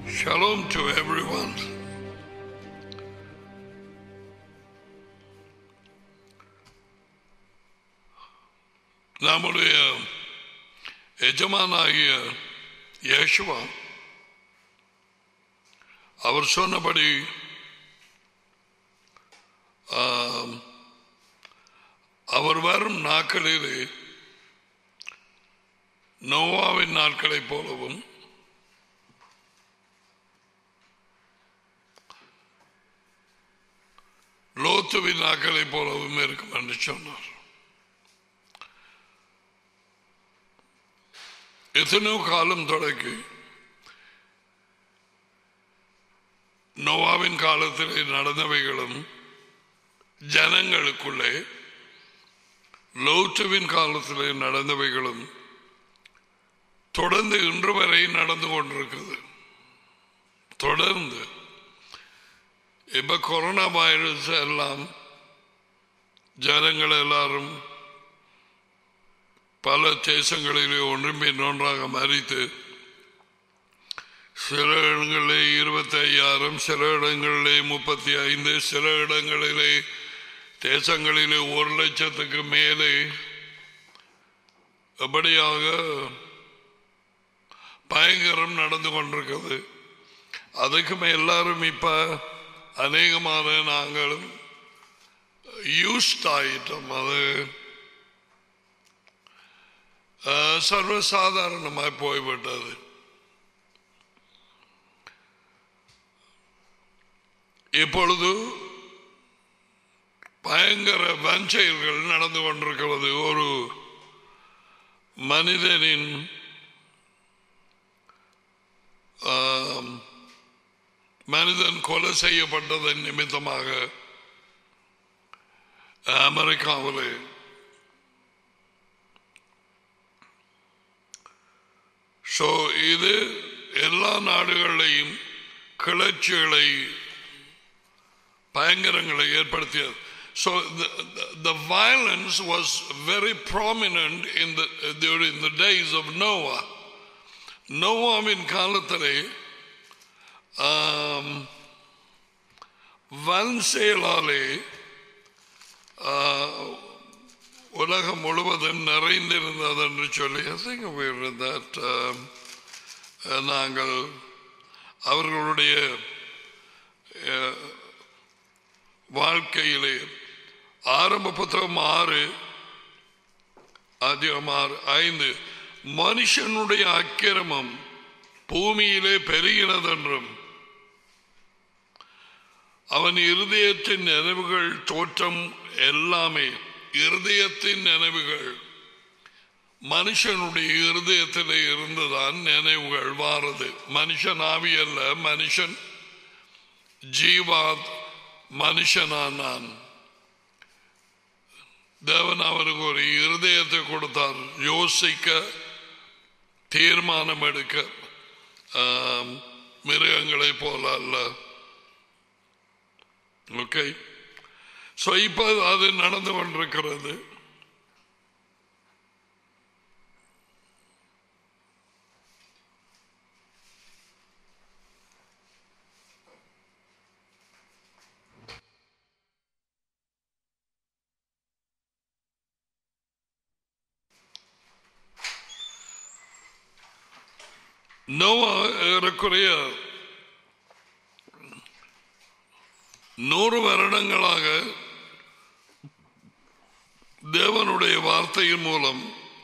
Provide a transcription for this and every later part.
Shalom to everyone. நம்முடைய எஜமானாகிய இயேசுவா அவர் சொன்னபடி ஆம், அவர் வரும் நாட்களிலே நோவாவின் நாட்களைப் போலவும் லோத்துவின் நாட்களைப் போலவும் இருக்கும் என்று சொன்னார் எத்தனையோ காலம் தொடங்கி நோவாவின் காலத்திலே நடந்தவைகளும் ஜனங்களுக்குள்ளே லோத்துவின் காலத்திலே நடந்தவைகளும் தொடர்ந்து இன்று வரை நடந்து கொண்டிருக்குது தொடர்ந்து இப்ப கொரோனா வைரஸ் எல்லாம் ஜனங்கள் எல்லாரும் பல தேசங்களிலே ஒன்றும் பின் ஒன்றாக மறித்து சில இடங்களிலே இருபத்தி ஐயாயிரம் சில இடங்களிலே முப்பத்தி ஐந்து சில இடங்களிலே தேசங்களிலே ஒரு லட்சத்துக்கு மேலே அப்படியாக பயங்கரம் நடந்து கொண்டிருக்கிறது அதுக்குமே எல்லாரும் இப்ப அநேகமான நாங்களும் யூஸ்ட் ஆயிட்டோம் அது அஹ், சர்வசாதாரணமாய் போய்விட்டது இப்பொழுது பயங்கர வஞ்சைகள் நடந்து கொண்டிருக்கிறது ஒரு மனிதனின் ஆம், மனிதன் கொலை செய்யப்பட்டதன் நிமித்தமாக அமெரிக்காவிலே ஸோ இது எல்லா நாடுகளிலையும் கிளர்ச்சிகளை பயங்கரங்களை ஏற்படுத்தியது So the, the, the violence was very prominent in the, during the days of Noah. நோவாவின் காலத்திலே ஆம், வன் செயலாலே ஆ, உலகம் முழுவதும் நிறைந்திருந்தது என்று சொல்லி I think we read that, um, நாங்கள் அவர்களுடைய அஹ், வாழ்க்கையிலே ஆரம்ப புத்தகம் ஆறு அதிகம் ஆறு ஐந்து மனுஷனுடைய அக்கிரமம் பூமியிலே பெருகினதென்றும் அவன் இருதயத்தின் நினைவுகள் தோற்றம் எல்லாமே இருதயத்தின் நினைவுகள் மனுஷனுடைய இருதயத்திலே இருந்துதான் நினைவுகள் வாரது மனுஷன் ஆவி அல்ல மனுஷன் ஜீவா மனுஷனானான் தேவன் அவனுக்கு ஒரு இருதயத்தை கொடுத்தார் யோசிக்க தீர்மானம் எடுக்க ஆம், மிருகங்களைப் போல அல்ல ஓகே ஸோ இப்போ அது நடந்து கொண்டிருக்கிறது நோவா ஏறக்குறைய நூறு வருடங்களாக தேவனுடைய வார்த்தையின் மூலம்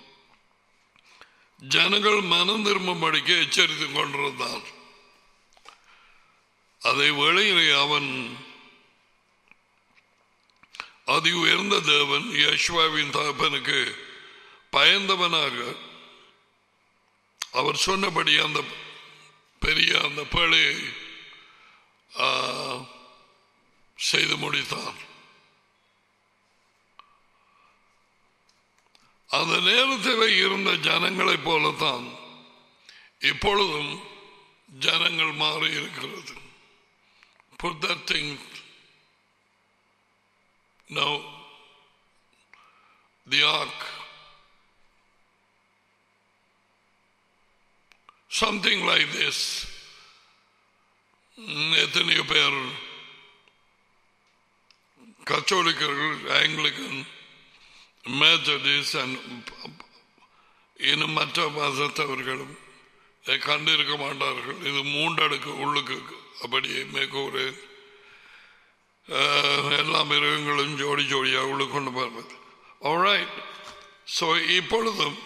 ஜனங்கள் மனம் திரும்பும்படிக்கு எச்சரித்துக் கொண்டிருந்தான் அதை வேளையிலே அவன் அதி உயர்ந்த தேவன் யஷ்வாவின் தகப்பனுக்கு பயந்தவனாக அவர் சொன்னபடி அந்த பெரிய அந்த பேழையை ஆ, செய்து முடித்தார் அந்த நேரத்தில் இருந்த ஜனங்களைப் போலத்தான் இப்பொழுதும் ஜனங்கள் மாறி இருக்கிறது Put that thing now the ark something like this ம், எத்தனையோ பேர் கத்தோலிக்கர்கள் ஆங்கிலிக்கன் மேத்தடிஸ் இன்னும் மற்ற மதத்தவர்களும் இதை கண்டிருக்க மாட்டார்கள் இது மூன்றடுக்கு உள்ளுக்கு அப்படியே மேற்கூறு எல்லா மிருகங்களும் ஜோடி ஜோடியாக உள்ள கொண்டு போகிறது ஆல்ரைட் ஸோ இப்பொழுதும்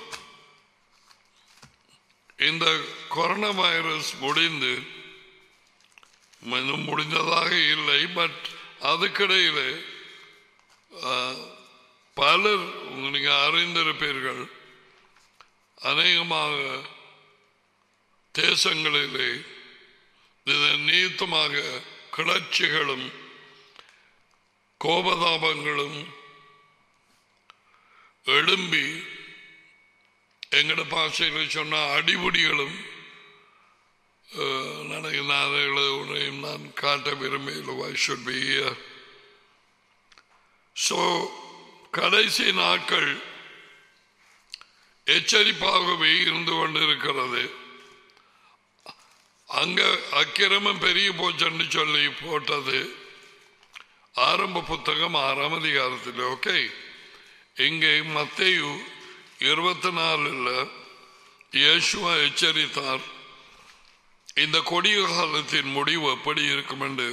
இந்த கொரோனா வைரஸ் முடிந்து இன்னும் முடிந்ததாக இல்லை பட் அதுக்கிடையில் பலர் நீங்கள் அறிந்திருப்பீர்கள் அநேகமாக தேசங்களிலே இதன் நீத்தமாக கிளர்ச்சிகளும் கோபதாபங்களும் எழும்பி எங்கட பாஷையில் சொன்ன அடிபுடிகளும் அஹ், நடக்கிற உன்னையும் நான் காட்ட விரும்பல ஐ ஷுட் பி ஸோ கடைசி நாட்கள் எச்சரிப்பாகவே இருந்து கொண்டிருக்கிறது அங்க அக்கிரமம் பெரிய போச்சென்று சொல்லி போட்டது ஆரம்ப புத்தகம் ஆறாம் அதிகாரத்தில் ஓகே இங்கே மத்தேயு இருபத்தி நாலுல இயேசுவா எச்சரித்தார் இந்த கொடிய காலத்தின் முடிவு எப்படி இருக்கும் என்று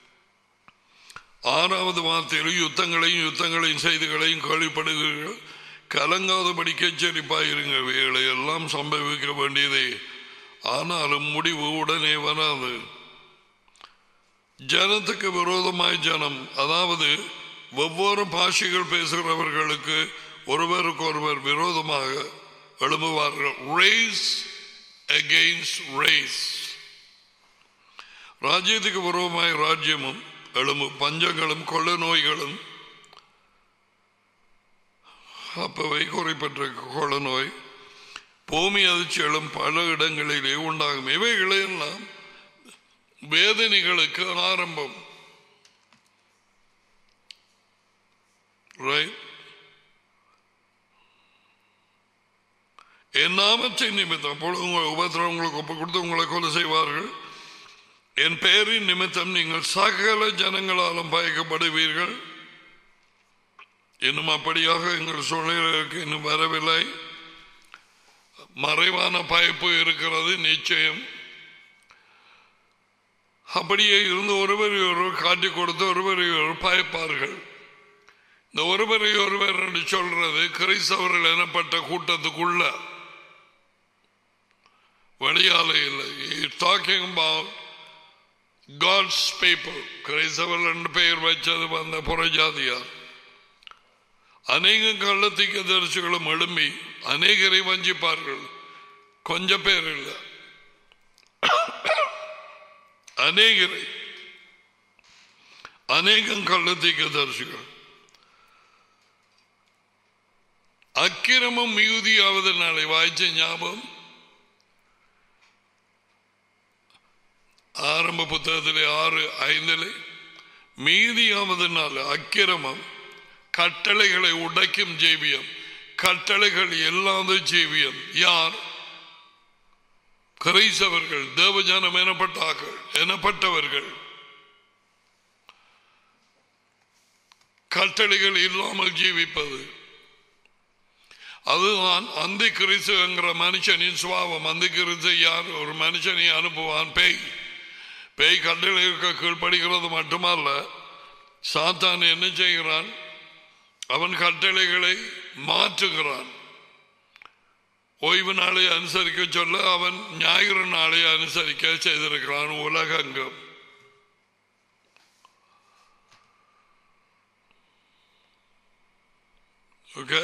ஆறாவது வார்த்தையில் யுத்தங்களையும் யுத்தங்களையும் செய்திகளையும் கேள்விப்படுகிறீர்கள் கலங்காதபடிக்கு எச்சரிப்பாயிருங்க இவைகளை எல்லாம் சம்பவிக்க வேண்டியதே ஆனாலும் முடிவு உடனே வராது ஜனத்துக்கு விரோதமாய் ஜனம் அதாவது ஒவ்வொரு பாஷைகள் பேசுகிறவர்களுக்கு ஒருவருக்கு ஒருவர் விரோதமாக எழும்புவார்கள் ரேஸ் அகெயின்ஸ்ட் ரேஸ் ராஜ்யத்துக்கு விரோதமாய் ராஜ்யமும் எழும்பு பஞ்சங்களும் கொள்ள நோய்களும் அப்பவை குறைப்பட்ட கொள்ள நோய் பூமி அதிர்ச்சிகளும் பல இடங்களிலே உண்டாகும் இவைகளெல்லாம் வேதனைகளுக்கு ஆரம்பம் Right? என் நாமத்தின் நிமித்தம் அப்பொழுது உங்கள் உபத்திரவங்களுக்கு ஒப்பு கொடுத்து உங்களை கொலை செய்வார்கள் என் பெயரின் நிமித்தம் நீங்கள் சகல ஜனங்களாலும் பயக்கப்படுவீர்கள் இன்னும் அப்படியாக எங்கள் சூழ்நிலைகளுக்கு இன்னும் வரவில்லை மறைவான பயப்பு இருக்கிறது நிச்சயம் அப்படியே இருந்து ஒருவரை ஒருவர் காட்டிக் கொடுத்து ஒருவரை ஒருவர் பயப்பார்கள் இந்த ஒருவரை ஒருவர் என்று சொல்றது கிறிஸ்தவர்கள் எனப்பட்ட கூட்டத்துக்குள்ள வெளியால இல்லை டாக்கிங் அபவுட் காட்ஸ் பீப்புள் கிறிஸ்தவர்கள் என்று பெயர் வச்சது வந்த புறஜாதியார் அநேக கள்ளத்திக்க தரிசிகளும் எழும்பி அநேகரை வஞ்சிப்பார்கள் கொஞ்சம் பேர் இல்லை அநேகரை அநேகம் கள்ளத்திக்க தரிசிகள் அக்கிரமம் மிகுதியாவதனாலே வாய்ச்ச ஞாபகம் ஆரம்ப புத்தகத்திலே ஆறு ஐந்திலே மீதியாவதனால அக்கிரமம் கட்டளைகளை உடைக்கும் ஜீவியம் கட்டளைகள் இல்லாத ஜீவியம் யார் கிரைசவர்கள் தேவஜானம் எனப்பட்டார்கள் எனப்பட்டவர்கள் கட்டளைகள் இல்லாமல் ஜீவிப்பது அதுதான் அந்த கிறிஸ்துங்கிற மனுஷனின் சுவாவம் அந்த கிறிஸ்து யார் ஒரு மனுஷனை அனுப்புவான் பேய் பேய் கட்டளைக்கு கீழ்ப்படுகிறது மட்டுமல்ல சாத்தான் என்ன செய்கிறான் அவன் கட்டளைகளை மாற்றுகிறான் ஓய்வு நாளை அனுசரிக்க சொல்ல அவன் ஞாயிறு நாளை அனுசரிக்க செய்திருக்கிறான் உலகங்கம் ஓகே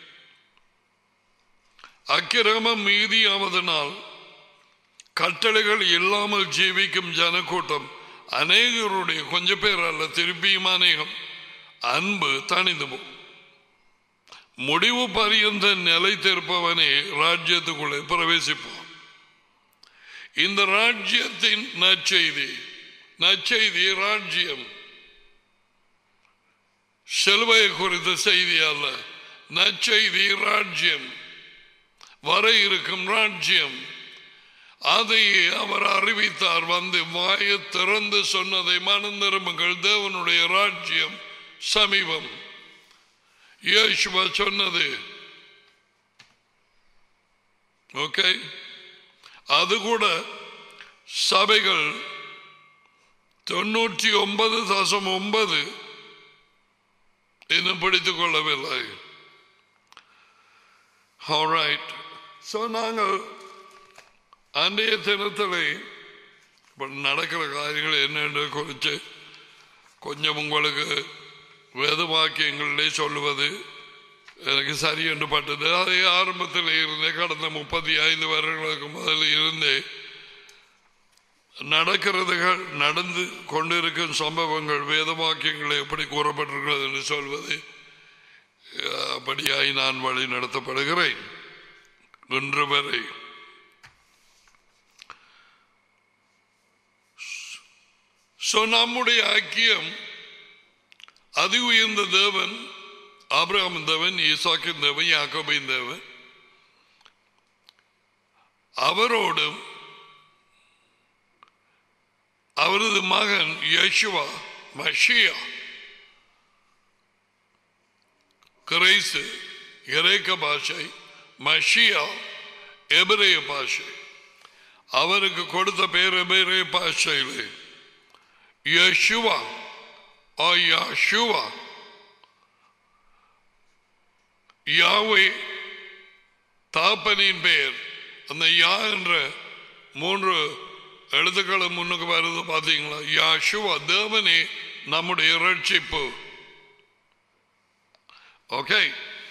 அக்கிரமம் மீதியாவதனால் கட்டளைகள் இல்லாமல் ஜீவிக்கும் ஜனக்கூட்டம் அநேகருடைய கொஞ்ச பேர் அல்ல திருப்பியும் அநேகம் அன்பு தணிந்து போகும் முடிவு பரியந்த நிலைத்திருப்பவனே ராஜ்யத்துக்குள்ளே பிரவேசிப்பான் இந்த ராஜ்யத்தின் நற்செய்தி நற்செய்தி ராஜ்யம் செல்வையை குறித்த செய்தி அல்ல நற்செய்தி ராஜ்யம் வர இருக்கும் ராஜ்யம் அதை அவர் அறிவித்தார் வந்து வாயை திறந்து சொன்னதை மனந்திரும்புங்கள் தேவனுடைய ராஜ்யம் சமீபம் இயேசுவா சொன்னது ஓகே அது கூட சபைகள் தொண்ணூற்றி ஒன்பது தசம் ஒன்பது இன்னும் படித்துக் கொள்ளவில்லை ஆல்ரைட் ஸோ நாங்கள் அன்றைய தினத்திலே இப்போ நடக்கிற காரியங்கள் என்னென்று குறித்து கொஞ்சம் உங்களுக்கு வேத வாக்கியங்களிலே சொல்லுவது எனக்கு சரி என்று பட்டது அதை ஆரம்பத்தில் இருந்தே கடந்த முப்பத்தி ஐந்து வருடங்களுக்கு முதல் இருந்தே நடக்கிறதுகள் நடந்து கொண்டிருக்கும் சம்பவங்கள் வேத வாக்கியங்கள் எப்படி கூறப்பட்டிருக்கிறது என்று சொல்வது அப்படியாய் நான் வழி நடத்தப்படுகிறேன் இன்று வரை So, நம்முடைய ஐக்கியம் அதி உயர்ந்த தேவன் ஆபிரகாமின் தேவன் ஈசாக்கின் தேவன் யாக்கோபின் தேவன் அவரோடும் அவரது மகன் யேசுவா மஷியா கிரைசு கிரேக்க பாஷை மஷியா எபிரேய பாஷை அவருக்கு கொடுத்த பேர் எபிரேய பாஷையில் யேசுவா or Yahshua. யாவே தாப்பனின் பெயர் அந்த யா என்ற மூன்று எழுத்துக்களை முன்னுக்கு வருது பார்த்தீங்களா யாஷுவா தேவனே நம்முடைய ரட்சிப்பு ஓகே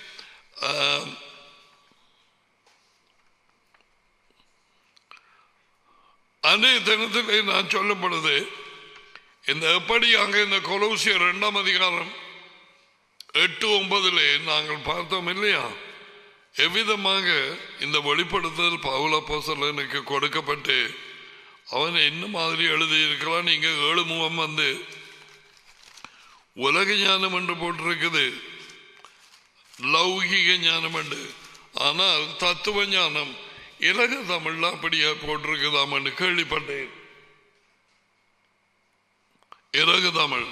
அன்றைய தினத்திலே நான் சொல்லப்படுது இந்த எப்படியாக இந்த கொலோசியர் இரண்டாம் அதிகாரம் எட்டு ஒன்பதிலே நாங்கள் பார்த்தோம் இல்லையா எவ்விதமாக இந்த வெளிப்படுத்தல் பவுல போசலனுக்கு கொடுக்கப்பட்டு அவன் என்ன மாதிரி எழுதியிருக்கிறான் நீங்க ஏழு முகம் வந்து உலக ஞானம் என்று போட்டிருக்குது லௌகிக ஞானம் என்று ஆனால் தத்துவ ஞானம் இலக தமிழ்ல அப்படியே போட்டிருக்குதாம் என்று கேள்விப்பட்டேன் இலகு தமிழ்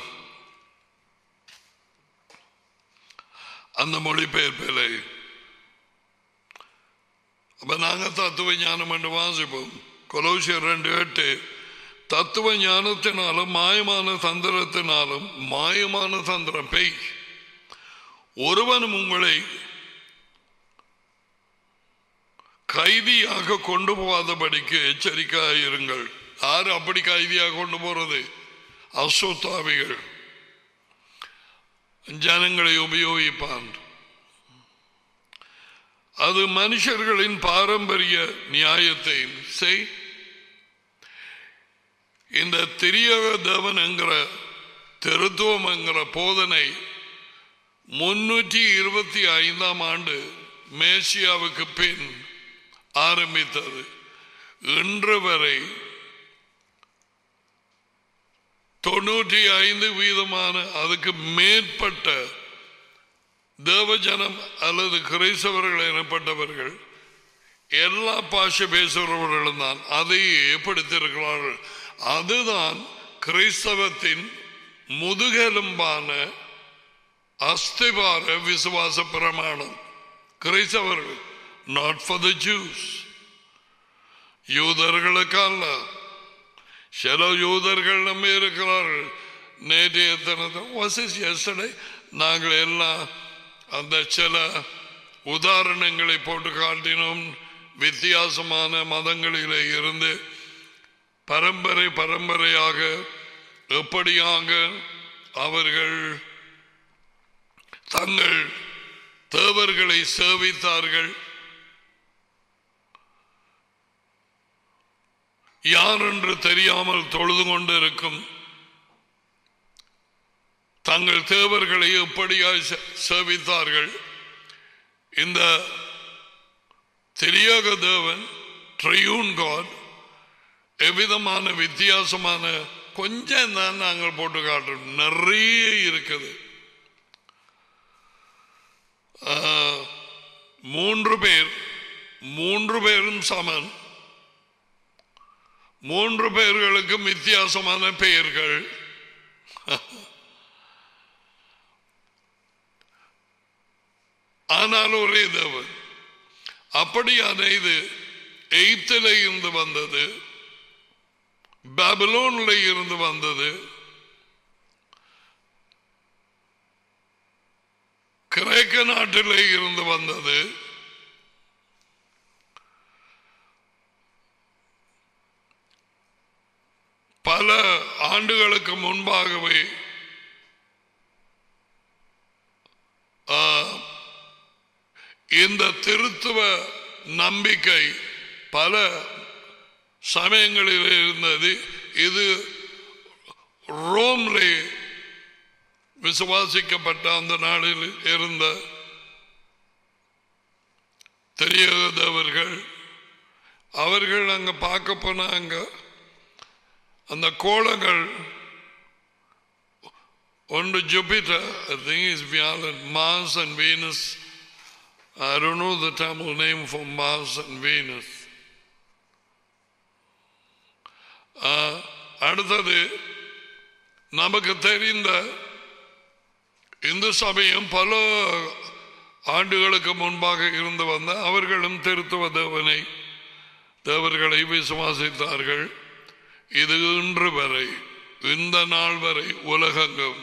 அந்த மொழிபெயர்ப்பிலை அப்ப நாங்க தத்துவ ஞானம் என்று வாசிப்போம் கொலோசியர் ரெண்டு எட்டு தத்துவ ஞானத்தினாலும் மாயமான தந்திரத்தினாலும் மாயமான தந்திரம் பெய் ஒருவனும் உங்களை கைதியாக கொண்டு போகாதபடிக்கு எச்சரிக்கையாக இருங்கள் யாரு அப்படி கைதியாக கொண்டு போறது அசுத்தாவிகள் ஜனங்களை உபயோகிப்பான் அது மனுஷர்களின் பாரம்பரிய நியாயத்தை செய் இந்த திரியக தேவன் என்கிற திருத்துவம் என்கிற போதனை முன்னூற்றி இருபத்தி ஐந்தாம் ஆண்டு மேசியாவுக்கு பின் ஆரம்பித்தது இன்று வரை தொண்ணூற்றி ஐந்து வீதமான அதுக்கு மேற்பட்ட தேவஜனம் அல்லது கிரைசவர்கள் எனப்பட்டவர்கள் எல்லா பாஷை பேசுகிறவர்களும் தான் அதை ஏற்படுத்தியிருக்கிறார்கள் அதுதான் கிறிஸ்தவத்தின் முதுகெலும்பான அஸ்திவார விசுவாச பிரமாணம் கிறிஸ்தவர்கள் நாட் ஃபார் த ஜூஸ் யூதர்களுக்கல்ல சில யூதர்கள் நம்ம இருக்கிறார்கள் நேற்றைய தினத்தை நாங்கள் எல்லாம் அந்த சில உதாரணங்களை போட்டு காட்டினோம் வித்தியாசமான மதங்களிலே இருந்து பரம்பரை பரம்பரையாக எப்படியாக அவர்கள் தங்கள் தேவர்களை சேவித்தார்கள் யார் என்று தெரியாமல் தொழுது கொண்டிருக்கும் தங்கள் தேவர்களை எப்படியாய் சேவித்தார்கள் இந்த தெரியாத தேவன் ட்ரையூன் காட் எவ்விதமான வித்தியாசமான கொஞ்சம் தான் நாங்கள் போட்டு காட்டுறோம் நிறைய இருக்குது மூன்று பேர் மூன்று பேரும் சமன் மூன்று பெயர்களுக்கும் வித்தியாசமான பெயர்கள் ஆனால் ஒரே தேவன் அப்படியான இது எய்த்தில் இருந்து வந்தது பாபிலோன்ல இருந்து வந்தது கிரேக்க நாட்டிலே இருந்து வந்தது பல ஆண்டுகளுக்கு முன்பாகவே ஆ, இந்த திருத்துவ நம்பிக்கை பல சமயங்களில் இருந்தது இது ரோம்லே விசுவாசிக்கப்பட்ட அந்த நாளில் இருந்த தெரியாதவர்கள் அவர்கள் அங்க பார்க்க போனாங்க அந்த கோலங்கள் ஒன்று ஜூபிட்டர் I think is வியாழன் Mars and Venus I don't know the Tamil name for Mars and Venus ah, அடுத்தது நமக்கு தெரிந்த இந்து சமயம் பல ஆண்டுகளுக்கு முன்பாக இருந்து வந்த அவர்களும் திருத்துவ தேவனை தேவர்களை விசுவாசித்தார்கள் இது இன்று வரை இந்த நாள் வரை உலகங்கும்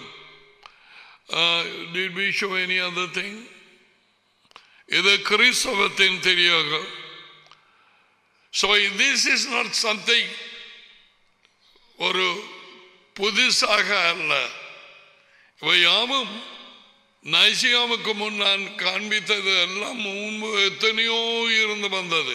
did we show any other thing இது கிறிஸ்தவத்தின் தெரியாகும் so this is not something ஒரு புதுசாக அல்ல இவை யாவும் நைசியாவுக்கு முன் நான் காண்பித்தது எல்லாம் முன்பு எத்தனையோ இருந்து வந்தது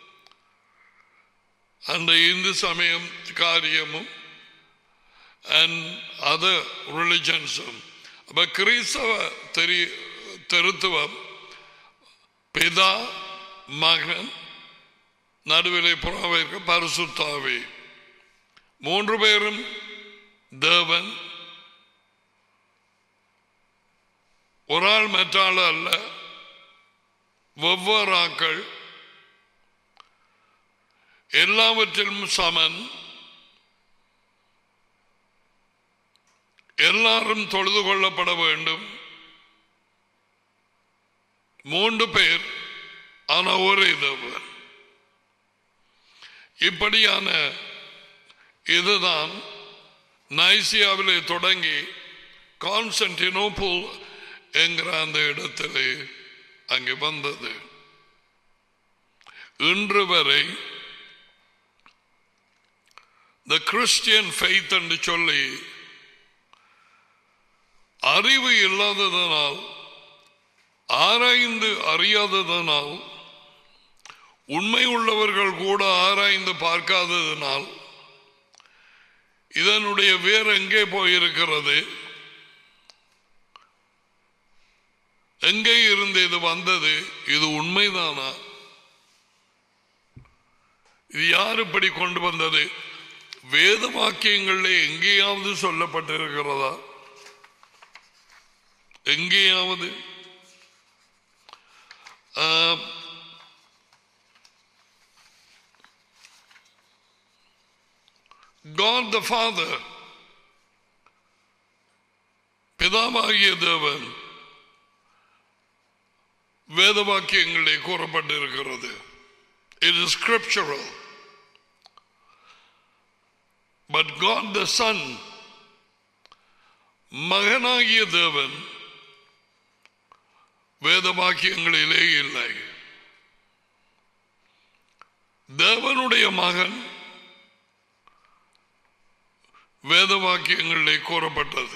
அந்த இந்து சமயம் காரியமும் அண்ட் அதர் ரிலிஜன்ஸும் அப்ப கிறிஸ்தவ தெரி திருத்துவம் பிதா மகன் நடுவிலே புறாவிற்கு பரிசுத்தாவி மூன்று பேரும் தேவன் ஒரு ஆள் மற்றாள் அல்ல வெவ்வேறு ஆக்கள் எல்லாவற்றிலும் சமன் எல்லாரும் தொழுது கொள்ளப்பட வேண்டும் மூன்று பேர் ஆனா ஒரே தேவன் இப்படியான இதுதான் நைசியாவிலே தொடங்கி கான்ஸ்டன்டினோபிள் என்கிற அந்த இடத்திலே அங்கே வந்தது இன்று வரை த கிறிஸ்டியன் ஃபெய்த் என்று சொல்லி அறிவு இல்லாததனால் ஆராய்ந்து அறியாததனால் உண்மை உள்ளவர்கள் கூட ஆராய்ந்து பார்க்காததனால் இதனுடைய வேர் எங்கே போயிருக்கிறது எங்கே இருந்து இது வந்தது இது உண்மைதானா இது யார் இப்படி கொண்டு வந்தது வேத வாக்கியங்கள்ல எங்கேயாவது சொல்லப்பட்டிருக்கிறதா எங்கேயாவது ஆஹ், God the Father பிதாவாகிய தேவன் வேத வாக்கியங்களே கூறப்பட்டிருக்கிறது it is scriptural but God the Son மகனாகிய தேவன் வேத வாக்கியங்களிலே இல்லை தேவனுடைய மகன் வேத வாக்கியங்களிலே கூறப்பட்டது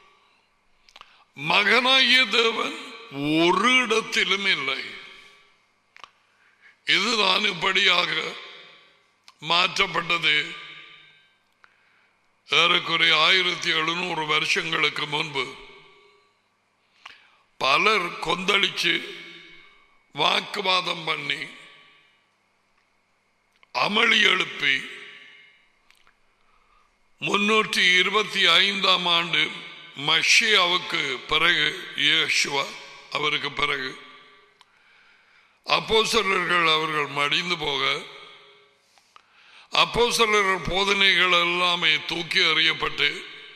மகனாகிய தேவன் ஒரு இடத்திலும் இல்லை இதுதான் இப்படியாக மாற்றப்பட்டது ஏறக்குறைய ஆயிரத்தி எழுநூறு வருஷங்களுக்கு முன்பு பலர் கொந்தளிச்சு வாக்குவாதம் பண்ணி அமளி எழுப்பி முன்னூற்றி இருபத்தி ஐந்தாம் ஆண்டு மஷியாவுக்கு பிறகு இயேசுவா அவருக்கு பிறகு அப்போஸ்தலர்கள் அவர்கள் மடிந்து போக அப்போ போதனைகள் எல்லாமே தூக்கி எறியப்பட்டு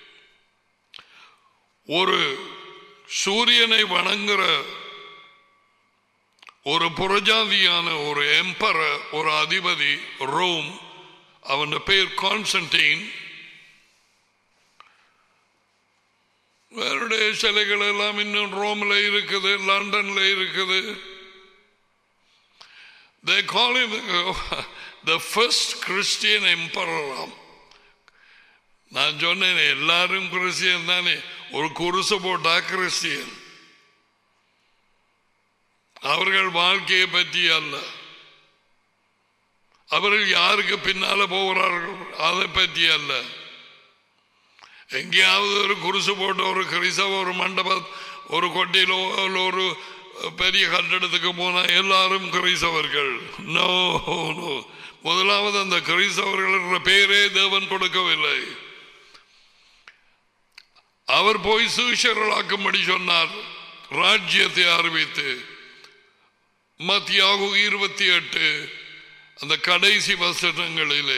ஒரு சூரியனை வணங்குற ஒரு புறஜாதியான ஒரு எம்பர ஒரு அதிபதி ரோம் அவன் பேர் கான்ஸ்டன்டீன் வேறுடைய சிலைகள் எல்லாம் இன்னும் ரோம்ல இருக்குது லண்டன்ல இருக்குது they call him the first Christian emperor நான் சொன்னேன் எல்லாரும் கிறிஸ்டியன் தானே ஒரு குருசு போட்டா கிறிஸ்டியன் அவர்கள் வாழ்க்கையை பற்றி அல்ல அவர்கள் யாருக்கு பின்னால போகிறார்கள் அதை பற்றி அல்ல எங்கேயாவது ஒரு குருசு போட்ட ஒரு கிறிஸ்தவ ஒரு மண்டபம் ஒரு கொட்டிலோ இல்ல ஒரு பெரிய கட்டடத்துக்கு போனா எல்லாரும் கிறிஸ்தவர்கள் நோ நோ முதலாவது அந்த கிறிஸ்தவர்கள் என்ற பெயரே தேவன் கொடுக்கவில்லை அவர் போய் சூஷர்களாக்கும்படி சொன்னார் ராஜ்யத்தை அறிவித்து மத்தியாகு இருபத்தி எட்டு அந்த கடைசி வசனங்களிலே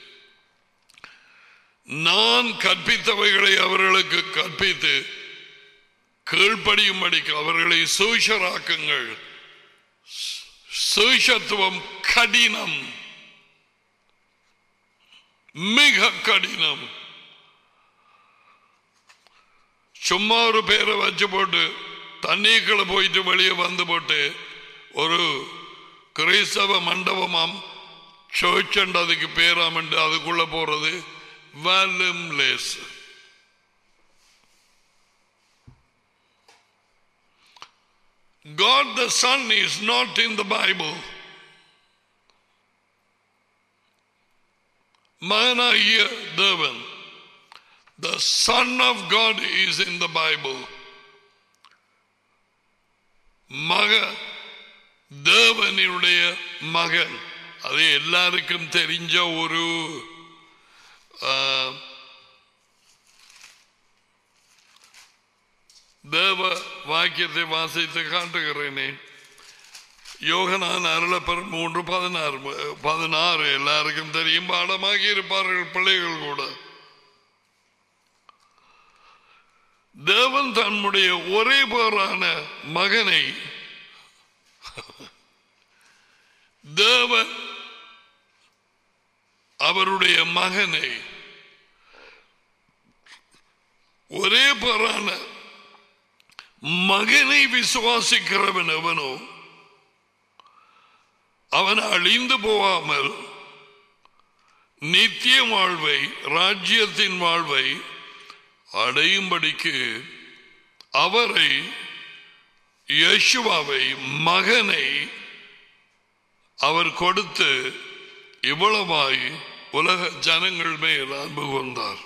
நான் கற்பித்தவைகளை அவர்களுக்கு கற்பித்து கீழ்ப்படியும்படிக்கு அவர்களை சூஷராக்குங்கள் சூஷத்துவம் கடினம் மிக கடினம் சும்மா ஒரு பேரை வச்சு போட்டு தண்ணீக்குள்ள போயிட்டு வெளியே வந்து போட்டு ஒரு கிறிஸ்தவ மண்டபமாம் சர்ச் அதுக்கு பேராமண்டு அதுக்குள்ள போறது வேலும் லேஸ் God the Son is not in the Bible. மகனாகிய தேவன் The Son of God is in the Bible. மக தேவனுடைய மகன் அது எல்லாருக்கும் தெரிஞ்ச ஒரு ஆ, தேவ வாக்கியத்தை வாசித்து காட்டுகிறேனே யோகனான் அருளப்பர் மூன்று பதினாறு பதினாறு எல்லாருக்கும் தெரியும் பாடமாகி இருப்பார்கள் பிள்ளைகள் கூட தேவன் தன்னுடைய ஒரே பேரான மகனை தேவன் அவருடைய மகனை ஒரே பேரான மகனை விசுவாசிக்கிறவன் எவனோ அவன் அழிந்து போகாமல் நித்திய வாழ்வை ராஜ்யத்தின் வாழ்வை அடையும்படிக்கு அவரை யேசுவாவை மகனை அவர் கொடுத்து இவ்வளவாய் உலக ஜனங்கள் மேல் அன்பு கொண்டார்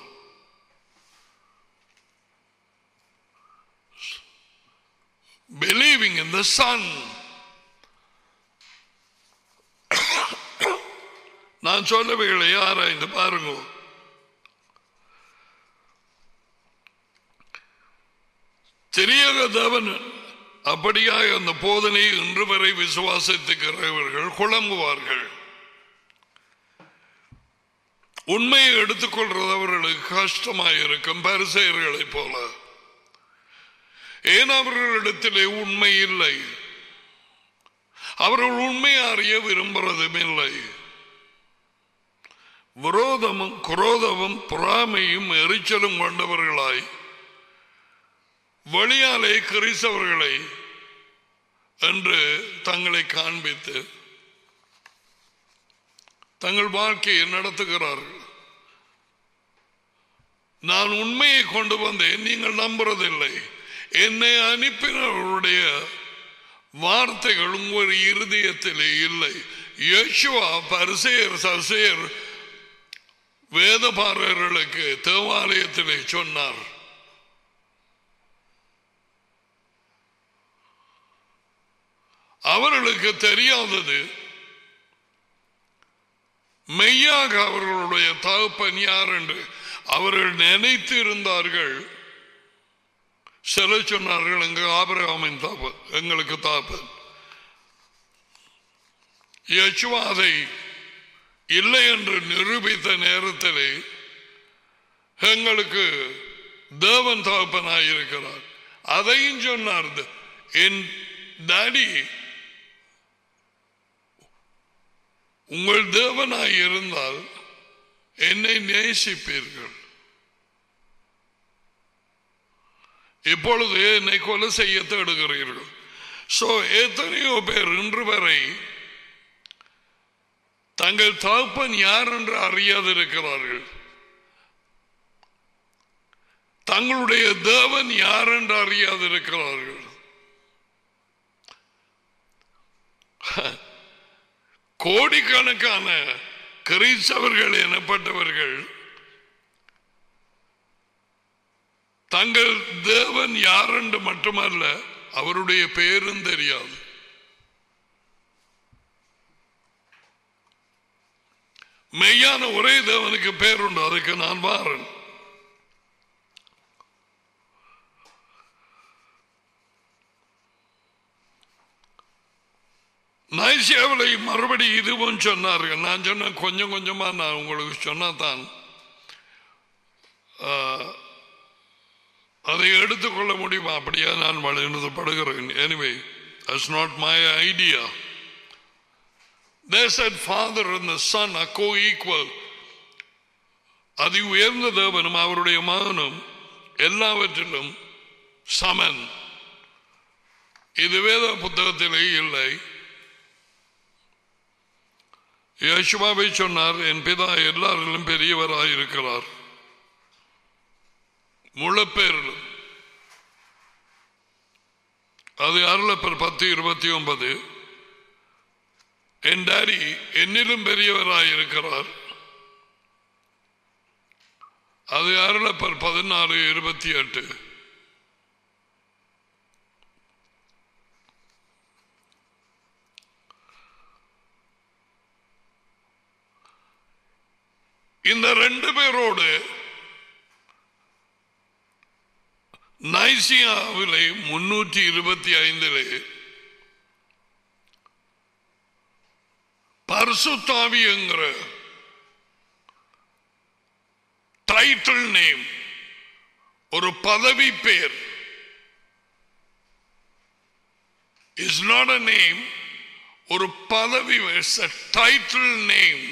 believing in the Son. நான் சொன்னவைகளை ஆராய்ந்து பாருங்க தெரியாத தேவன் அப்படியாக அந்த போதனை இன்று வரை விசுவாசித்துக்கிறவர்கள் குழம்புவார்கள் உண்மையை எடுத்துக்கொள்றது அவர்களுக்கு கஷ்டமாயிருக்கும் பரிசெயர்களைப் போல ஏன் அவர்களிடத்திலே உண்மை இல்லை அவர்கள் உண்மை அறிய விரும்புறதும் இல்லை விரோதமும் குரோதமும் பொறாமையும் எரிச்சலும் கொண்டவர்களாய் வெளியாலே கிறிஸ்தவர்களை என்று தங்களை காண்பித்து தங்கள் வாழ்க்கையை நடத்துகிறார்கள் நான் உண்மையை கொண்டு வந்தேன் நீங்கள் நம்புறதில்லை என்னை அனுப்பினவருடைய வார்த்தைகள் உங்கள் இருதயத்திலே இல்லை யேசுவா பரிசெயர் சசேர் வேதபாரர்களுக்கு தேவாலயத்திலே சொன்னார் அவர்களுக்கு தெரியாதது மெய்யாக அவர்களுடைய தகப்பன் யார் என்று அவர்கள் நினைத்து இருந்தார்கள் சில சொன்னார்கள் எங்க ஆபரகாமின் தாப்பன் எங்களுக்கு தாப்பன் யசுவா அதை இல்லை என்று நிரூபித்த நேரத்திலே எங்களுக்கு தேவன் தகப்பனாய் இருக்கிறார் அதையும் சொன்னார் என் டாடி உங்கள் தேவனாய் இருந்தால் என்னை நேசிப்பீர்கள் இப்பொழுது என்னை கொலை செய்ய தேடுகிறீர்கள் சோ எத்தனையோ பேர் இன்று வரை தங்கள் தகப்பன் யார் என்று அறியாதிருக்கிறார்கள் தங்களுடைய தேவன் யார் என்று அறியாதிருக்கிறார்கள் கோடிக்கணக்கான கிறிஸ்தவர்கள் எனப்பட்டவர்கள் தங்கள் தேவன் யார் என்று மட்டுமல்ல அவருடைய பெயரும் தெரியாது மெய்யான ஒரே தேவனுக்கு பேருண்டு அதுக்கு நான் மாறன் நைசியாவிலை மறுபடி இதுவும் சொன்னார்கள் நான் சொன்ன கொஞ்சம் கொஞ்சமா நான் உங்களுக்கு சொன்னதான் அதை எடுத்துக்கொள்ள முடியுமா அப்படியா நான் வழிநடத்தப்படுகிறேன் anyway that's not my idea They said father and the son are co-equal. அதி உயர்ந்த தேவனும் அவருடைய மகனும் எல்லாவற்றிலும் சமன் இது வேத புத்தகத்திலே இல்லை யசுவாவை சொன்னார் என் பிதா எல்லாரிலும் பெரியவராய் இருக்கிறார் முழப்பேரிலும் அது அருளப்பர் பத்து இருபத்தி ஒன்பது என் டாடி என்னிலும் பெரியவராய் இருக்கிறார் அது அருளப்பர் பதினாறு இருபத்தி எட்டு இந்த ரெண்டு பேரோடு நைசியாவிலே முன்னூற்றி இருபத்தி ஐந்திலே பரிசுத்தாவி என்கிற டைட்டில் நேம் ஒரு பதவி பேர் இஸ் நாட் அ நேம் ஒரு பதவி டைட்டில் நேம்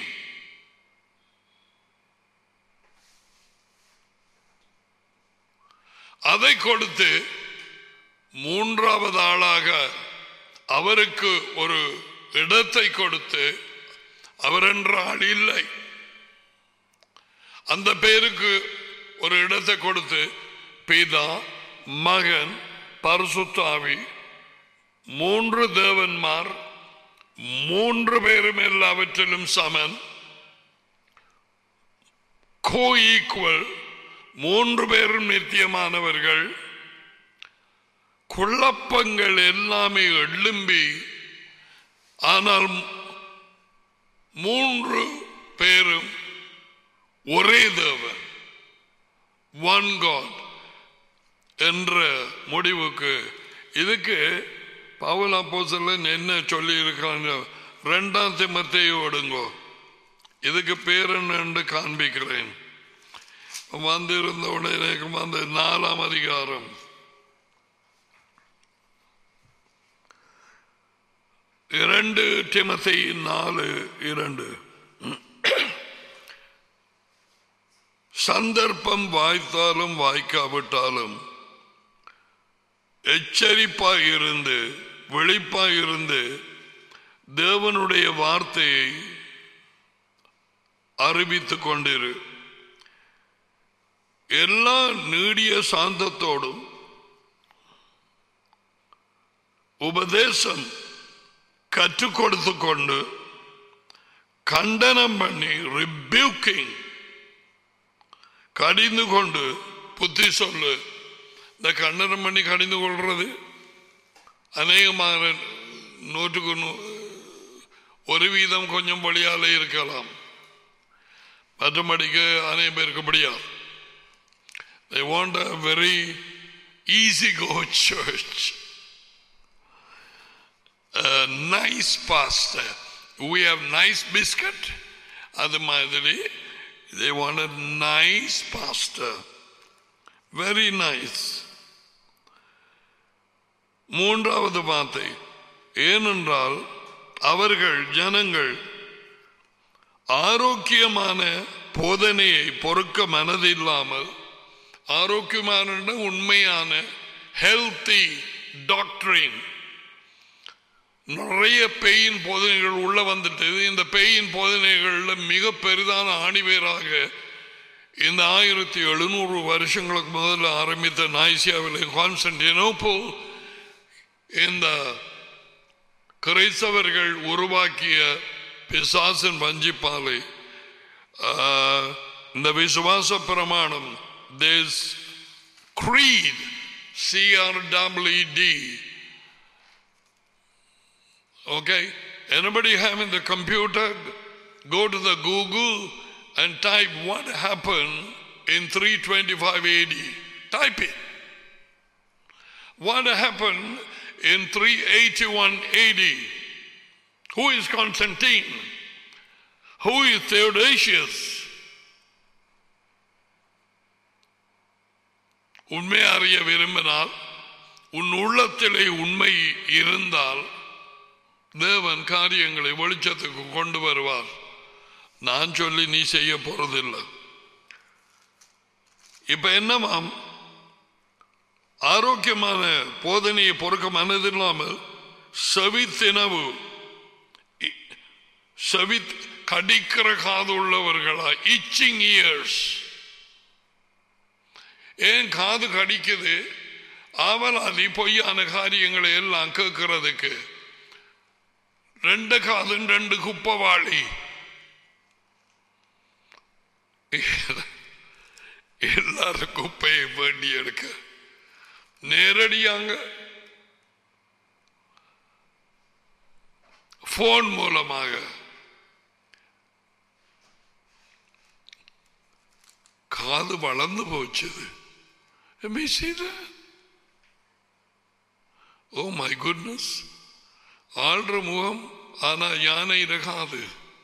அதை கொடுத்து மூன்றாவது ஆளாக அவருக்கு ஒரு இடத்தை கொடுத்து அவர் என்ற ஆள் இல்லை அந்த பேருக்கு ஒரு இடத்தை கொடுத்து பிதா மகன் பரிசுத்தாவி மூன்று தேவன்மார் மூன்று பேரும் எல்லாவற்றிலும் சமன் கோ ஈக்குவல் மூன்று பேரும் நித்தியமானவர்கள் குழப்பங்கள் எல்லாமே எழும்பி ஆனால் மூன்று பேரும் ஒரே தேவன் ஒன் காட் என்ற முடிவுக்கு இதுக்கு பவுல் அப்போசலன் என்ன சொல்லி இருக்காங்க ரெண்டாம் திமத்தையை ஓடுங்கோ இதுக்கு பேர் என்று காண்பிக்கிறேன் வந்திருந்த உடனே வந்து நாலாம் அதிகாரம் இரண்டு டிமத்தை நாலு இரண்டு சந்தர்ப்பம் வாய்த்தாலும் வாய்க்காவிட்டாலும் எச்சரிப்பாய் இருந்து விழிப்பாய் இருந்து தேவனுடைய வார்த்தையை அறிவித்துக் கொண்டிரு எல்லா நீடிய சாந்தத்தோடும் உபதேசம் கற்றுக் கொடுத்து கொண்டு கண்டனம் பண்ணி ரிபியூக்கிங் கடிந்து கொண்டு புத்தி சொல்லு இந்த கண்டனம் பண்ணி கடிந்து கொள்றது அநேகமாக நூற்றுக்கு நூ ஒரு வீதம் கொஞ்சம் வழியாலே இருக்கலாம் மற்றபடிக்கு அநேக பேருக்கு முடியாது They want a very easy go church. A nice pastor. We have nice biscuit அது மாதிரி they want a nice pastor very nice மூன்றாவது வார்த்தை ஏனென்றால் அவர்கள் ஜனங்கள் ஆரோக்கியமான போதனையை பொறுக்க மனதில்லாமல் ஆரோக்கியமான உண்மையான ஹெல்த்தி டாக்டரின் நிறைய பெயின் போதனைகள் உள்ள வந்துட்டது இந்த பெயின் போதனைகள்ல மிக பெரிதான ஆணிவேராக இந்த ஆயிரத்தி எழுநூறு வருஷங்களுக்கு முதல்ல ஆரம்பித்த நாய்சியாவில் கான்ஸ்டன்டினோப்போல் இந்த கிரைஸ்தவர்கள் உருவாக்கிய பிசாசின் வஞ்சிப்பாலை ஆஹ், இந்த விசுவாச பிரமாணம் this creed C-R-E-E-D Okay? Anybody having the computer, go to the Google and type what happened in 325 AD. Type it. What happened in 381 AD? Who is Constantine? Who is Theodosius? உண்மை அறிய விரும்பினால் உன் உள்ளத்திலே உண்மை இருந்தால் தேவன் காரியங்களை வெளிச்சத்துக்கு கொண்டு வருவார் நான் சொல்லி நீ செய்ய போறதில்லை இப்ப என்னமாம் ஆரோக்கியமான போதனையை பொறுக்க மனதில்லாமல் செவித்தினவு இ- செவி கடிக்கிற காது உள்ளவர்களா இச்சிங் இயர்ஸ் ஏன் காது கடிக்குது ஆவலாதி பொய்யான காரியங்களை எல்லாம் கேட்கறதுக்கு ரெண்டு காதும் ரெண்டு குப்பவாளி எல்லாரும் குப்பையை வேண்டி எடுக்க நேரடியாக போன் மூலமாக காது வளர்ந்து போச்சுது Let me see that. Oh my goodness. ஆள்ற முகம் ஆனா யானை காது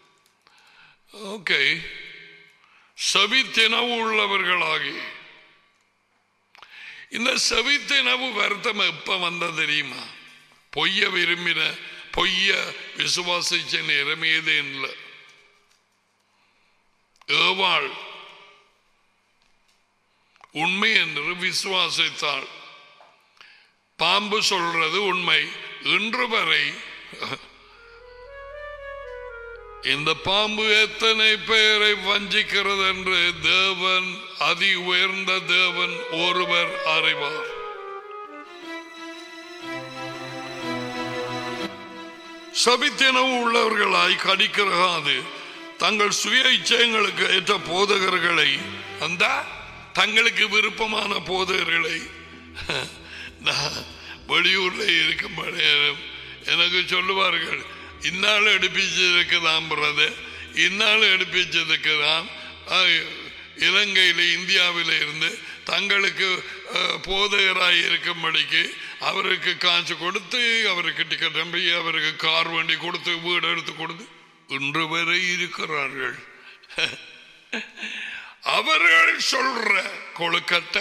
ஓகே சவித்தினவு உள்ளவர்களாகி இந்த சவித்தினவு வருத்தம் எப்ப வந்த தெரியுமா பொய்ய விரும்பின பொய்ய விசுவாசிச்ச நேரம் ஏதே இல்லை ஏவாள் உண்மை என்று விசுவாசித்தாள் பாம்பு சொல்றது உண்மை இன்று வரை இந்த பாம்பு எத்தனை பேரை வஞ்சிக்கிறது என்று தேவன் அதி உயர்ந்த தேவன் ஒருவர் அறிவார் சபித்தினவு உள்ளவர்களாய் கடிக்கிறாது தங்கள் சுய இச்சயங்களுக்கு ஏற்ற போதகர்களை அந்த தங்களுக்கு விருப்பமான போதகர்களை நான் வெளியூர்ல இருக்கும் நேரம் எனக்கு சொல்லுவார்கள் இந்நாள் எடுப்பிச்சதுக்குதான் பிரதர் இந்நாள் எடுப்பிச்சதுக்குதான் இலங்கையில் இந்தியாவில் இருந்து தங்களுக்கு அஹ், போதகராய் இருக்கும்படிக்கு அவருக்கு காசு கொடுத்து அவருக்கு டிக்கெட் நம்பி அவருக்கு கார் வண்டி கொடுத்து வீடு எடுத்து கொடுத்து இன்று வரை இருக்கிறார்கள் அவர்கள் சொல்ற கொழுக்கட்டை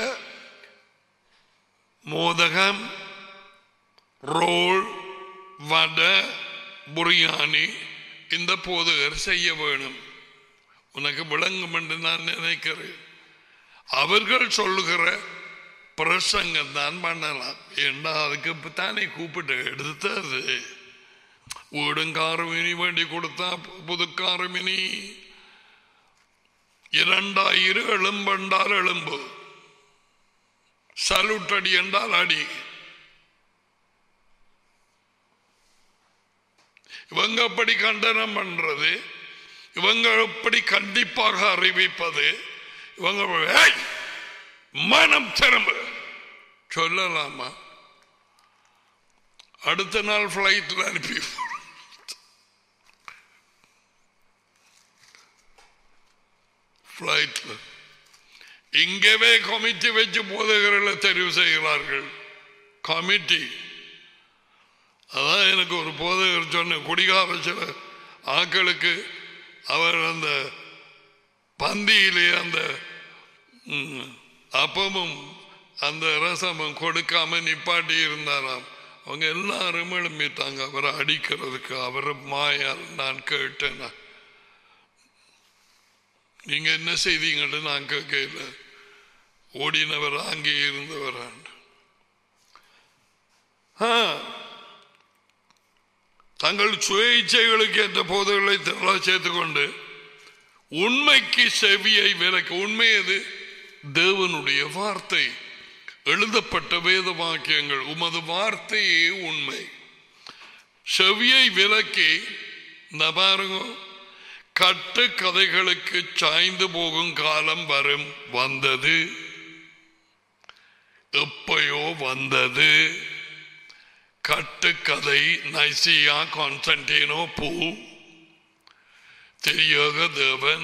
மோதகம் ரோல் வடை புரியாணி இந்த போதகர் செய்ய வேணும் உனக்கு விளங்கும் என்று நான் நினைக்கிறேன் அவர்கள் சொல்லுகிற பிரசங்கம் தான் பண்ணலாம் ஏன்னா அதுக்கு இப்ப தானே கூப்பிட்டு எடுத்தது வீடும் காரும் இனி வேண்டி கொடுத்தா புதுக்காரும் இனி இரண்டாயிரம் எலும்பென்றால் எலும்பு சல்யூட் அடி என்றால் அடி இவங்க அப்படி கண்டனம் பண்றது இவங்க எப்படி கண்டிப்பாக அறிவிப்பது இவங்க "ஏய், மனம் திரும்ப சொல்லலாமா அடுத்த நாள் பிளைட்ல அனுப்பி பிளைட்ல இங்கவே கமிட்டி வச்சு போதகர்களை தெரிவு செய்கிறார்கள் கமிட்டி அதான் எனக்கு ஒரு போதகர் சொன்ன குடிகார சில ஆக்களுக்கு அவர் அந்த பந்தியிலே அந்த ம், அப்பமும் அந்த ரசமும் கொடுக்காம நிப்பாட்டி இருந்தாராம் அவங்க எல்லாரும் எழும்பிட்டாங்க அவரை அடிக்கிறதுக்கு அவரை மாயால் நான் கேட்டேன் நீங்க என்ன செய்தீங்கன்னு நான் கேட்கல ஓடினவர் அங்கே இருந்தவர் தங்கள் சுய இச்சைகளுக்கு ஏற்ற போதைகளை திரள சேர்த்துக்கொண்டு உண்மைக்கு செவியை விலக்கு உண்மை எது தேவனுடைய வார்த்தை எழுதப்பட்ட வேத வாக்கியங்கள் உமது வார்த்தையே உண்மை செவியை விலக்கி இந்த பாருங்க கட்டு கதைகளுக்கு சாய்ந்து போகும் காலம் வரும் வந்தது எப்பயோ வந்தது கட்டுக்கதை நைசியா கான்ஸ்டன்டினோ பூ தெரியாத தேவன்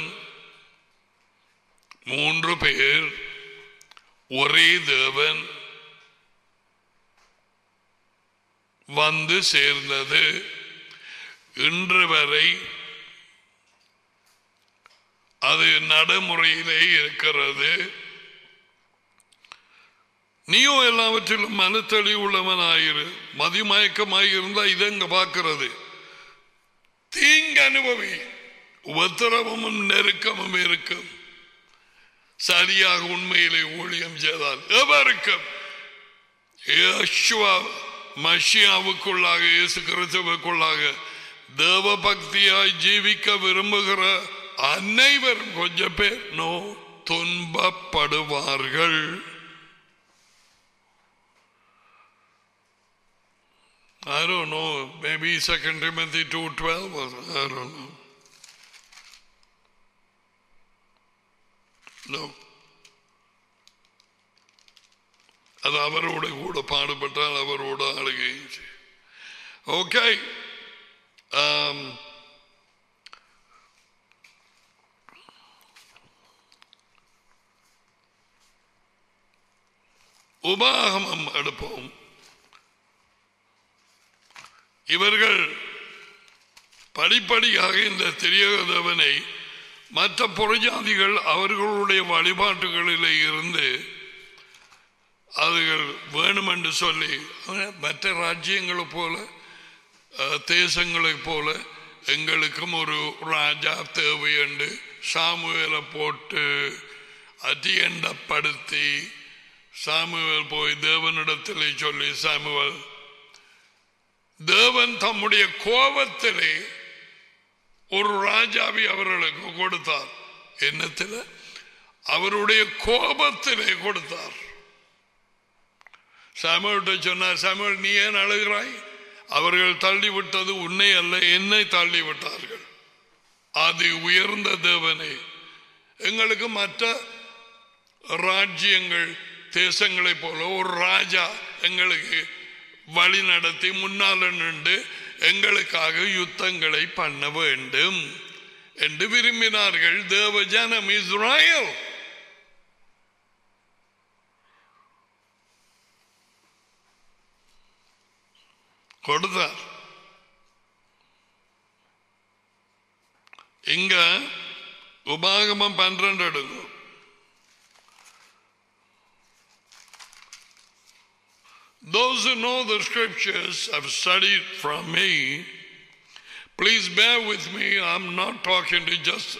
மூன்று பேர் ஒரே தேவன் வந்து சேர்ந்தது இன்று வரை அது நடைமுறையிலே இருக்கிறது நீயோ எல்லாவற்றிலும் மனத்தெளி உள்ளவனாயிரு மதிமயக்கமாய் இருந்தா இதங்க பார்க்கிறது தீங்கு அனுபவி உபத்திரவமும் நெருக்கமும் இருக்கும் சரியாக உண்மையிலே ஊழியம் செய்தால் எவருக்கும் யேசுவா மஷியாவுக்குள்ளாக இயேசு கிறிஸ்துவுக்குள்ளாக தேவ பக்தியாய் ஜீவிக்க விரும்புகிற அனைவரும் கொஞ்சம் பேர் நோ துன்பப்படுவார்கள் I don't know, maybe Second Timothy 2.12 or I don't know. No. அது அவரோட கூட பாடுபட்டால் அவரோட ஆளுகை ஓகே உபாகமம் எடுப்போம் இவர்கள் படிப்படியாக இந்த தெரியாதவனை மற்ற புறஜாதிகள் அவர்களுடைய வழிபாட்டுகளிலே இருந்து அதுகள் வேணுமென்று சொல்லி மற்ற ராஜ்யங்களை போல அஹ், தேசங்களைப் போல எங்களுக்கும் ஒரு ராஜா தேவை என்று சாமுவேலை போட்டு அத்தியண்டப்படுத்தி சாமுவேல் போய் தேவனிடத்திலே சொல்லி சாமுவேல் தேவன் தம்முடைய கோபத்திலே ஒரு ராஜாவை அவர்களுக்கு கொடுத்தார் என்னத்தில் அவருடைய கோபத்திலே கொடுத்தார் சாமுவேல்கிட்ட சொன்னார் சாமுவேல் நீ ஏன் அழுகிறாய் அவர்கள் தள்ளிவிட்டது உன்னை அல்ல என்னை தள்ளி விட்டார்கள் அது உயர்ந்த தேவனை எங்களுக்கு மற்ற ராஜ்யங்கள் தேசங்களைப் போல ஒரு ராஜா எங்களுக்கு வழி நடத்தி முன்னால் நின்று எங்களுக்காக யுத்தங்களை பண்ண வேண்டும் என்று விரும்பினார்கள் தேவ ஜனம் இஸ்ராயல் கொடுத்தார் இங்க உபாகமம் பன்னிரண்டு எடுக்கும் Those who know the scriptures have studied from me. Please bear with me. I'm not talking to just